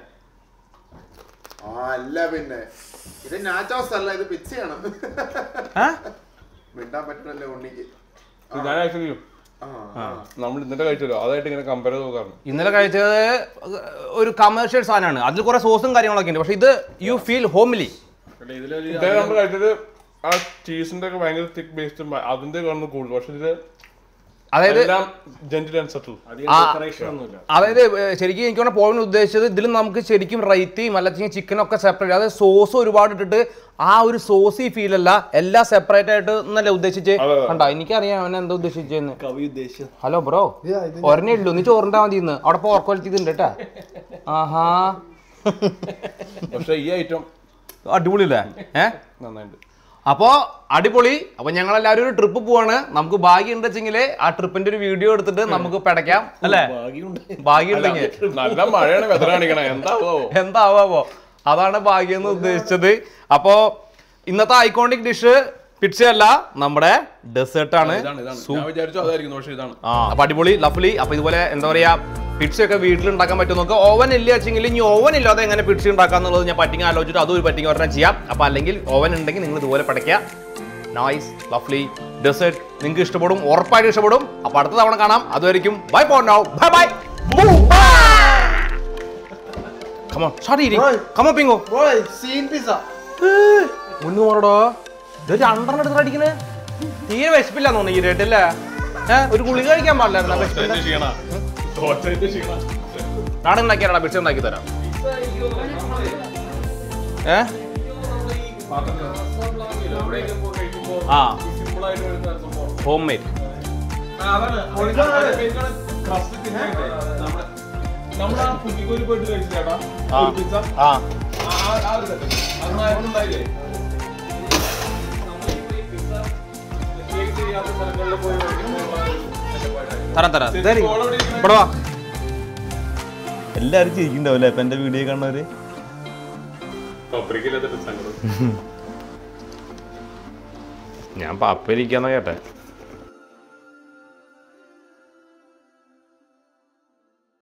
ആ അല്ല പിന്നെ ഇത് നാച്ചോസ് അല്ല ഇത് പിച്ചയാണ് ഏ മിണ്ടാൻ പറ്റണല്ലേ ഉണ്ണിക്ക് ഞാൻ ആക്ച്വലി ആ നമ്മൾ ഇന്നത്തെ കഴിച്ചല്ലോ അതായിട്ട് ഇങ്ങനെ കമ്പയർ ചെയ്ത് നോക്കാറുണ്ട് ഇന്നലെ കഴിച്ചത് ഒരു കമേഴ്ഷ്യൽ സാധനമാണ് അതിൽ കുറെ സോസും കാര്യങ്ങളൊക്കെ ഉണ്ട് പക്ഷെ ഇത് യു ഫീൽ ഹോംലി ഇതേ നമ്മൾ കഴിച്ചത് ആ ചീസിന്റെ ഒക്കെ ഭയങ്കര തിക് ബേസ്ഡ് അതിന്റെ കാണുന്നത് കൂടുതൽ പക്ഷെ ഇത് അതായത് എല്ലാം ജെന്റിൽ ആൻഡ് സട്ടിൽ ആ, അതായത് ഏ, ശരിക്കും എനിക്ക് തോന്നുന്നു പോയിന്റ് ഉദ്ദേശിച്ചത് ഇതിൽ നമുക്ക് ശരിക്കും റൈത്തയും അല്ലെങ്കിൽ ചിക്കനൊക്കെ സെപ്പറേറ്റ് അതായത് സോസ് ഒരുപാട് ഇട്ടിട്ട് ആ ഒരു സോസി ഫീൽ അല്ല എല്ലാം സെപ്പറേറ്റ് ആയിട്ട് എന്നല്ലേ ഉദ്ദേശിച്ച് അതെ, അതെ. കണ്ടോ എനിക്കറിയാം അവൻ എന്താ ഉദ്ദേശിച്ചെന്ന് കവി ഉദ്ദേശിച്ചത് ഹലോ ബ്രോ Yeah, ഇത് ഒരെണ്ണേ ഉള്ളൂ നീ ചോറിണ്ടാ മതി ഇന്ന് അവിടെ പോർക്ക് വലിച്ചിട്ടുണ്ട് കേട്ടാ ആഹാ പക്ഷെ ഈ ഐറ്റം അടിപൊളിയല്ലേ ഏ നന്നായിട്ട് അപ്പോ അടിപൊളി അപ്പൊ ഞങ്ങൾ എല്ലാവരും ഒരു ട്രിപ്പ് പോവാണ് നമുക്ക് ഭാഗ്യം ഉണ്ടെച്ചെങ്കിൽ ആ ട്രിപ്പിന്റെ ഒരു വീഡിയോ എടുത്തിട്ട് നമുക്ക് പിടയ്ക്കാം അല്ലേ ഭാഗ്യം ഉണ്ടെങ്കിൽ നല്ല മഴയാണ് വെതർ കാണിക്കണേ എന്താവോ എന്താവോ അതാണ് ഭാഗ്യം എന്ന് ഉദ്ദേശിച്ചത് അപ്പോ ഇന്നത്തെ ഐക്കോണിക് ഡിഷ് പിച്ച അല്ല നമ്മുടെ ഡെസേർട്ട് ആണ് ഇതാണ് ഇതാണ് ഞാൻ വിചാരിച്ചു അതായിരിക്കും പക്ഷെ ഇതാണ് ആ അപ്പൊ അടിപൊളി ലഫ്ലി അപ്പൊ ഇതുപോലെ എന്താ പറയാ പിറ്റ്സ ഒക്കെ വീട്ടിൽ ഉണ്ടാക്കാൻ പറ്റും നോക്കുക ഓവൻ ഇല്ല വെച്ചെങ്കിൽ ഇനി ഓവൻ ഇല്ലാതെ എങ്ങനെ പിറ്റ്സ ഉണ്ടാക്കാന്നുള്ളത് ഞാൻ പറ്റിങ് ആലോചിച്ചിട്ട് അതും ഒരു പറ്റിങ് പറഞ്ഞാൽ ചെയ്യാം അപ്പൊ അല്ലെങ്കിൽ ഓവൻ ഉണ്ടെങ്കിൽ നിങ്ങൾ ഇതുപോലെ പടയ്ക്കുക നൈസ് ലഫ്ലി ഡെസേർട്ട് നിങ്ങൾക്ക് ഇഷ്ടപ്പെടും ഉറപ്പായിട്ട് ഇഷ്ടപ്പെടും അപ്പൊ അടുത്ത തവണ കാണാം അതുവരെയും ബൈ പോ now bye bye come on start ചെയ്തി Bye. കമോ പിങ്ങോ ബോയ് സീൻ പിസ മുന്നു പോറടോ ഇത് രണ്ടെണ്ണം എടുത്തിട്ട് അടിക്കണേ തീരെ വിശപ്പില്ല തോന്നുന്നു ഈ റേറ്റ് അല്ലേ ഏഹ് ഒരു ഗുളിക കഴിക്കാൻ പാടില്ലായിരുന്നു വിശപ്പിന്റെ ക്ഷീണ തോറ്റതിന്റെ ക്ഷീണ നാടൻ ഉണ്ടാക്കിയാടാ പിച്ച ഉണ്ടാക്കി തരാം ഏ ആ സിമ്പിൾ ആയിട്ട് വരുന്ന സംഭവം ഹോം മെയ്ഡ് നമ്മളാ കുട്ടിക്കോരി പോയിട്ട് കഴിച്ചില്ലേടാ ആ ഒരു പിസ്സ ആ ആ- ആ ഒരു സെറ്റ് അന്ന് ആരും ഉണ്ടായില്ലേ നമ്മളിപ്പോ ഈ പിസ്സ കേക്ക് ചെയ്യാത്ത സ്ഥലങ്ങളിൽ പോയി മേടിക്കുമ്പോൾ ഉള്ള ഒരു സെറ്റപ്പായിട്ടാണ്. തരാം തരാം ശരി, ഇതായിരിക്കും. ബോൾ എവിടെ ഇരിക്കണേ? ഇവിടെ വാ എല്ലാവരും ചിരിക്കുന്നുണ്ടാവില്ലേ ഇപ്പൊ എന്റെ വീഡിയോ കാണുന്നവര് പബ്രിക്കില്ലാത്ത സങ്കടം ഞാൻ പപ്പരിക്കാന്ന കേട്ടെ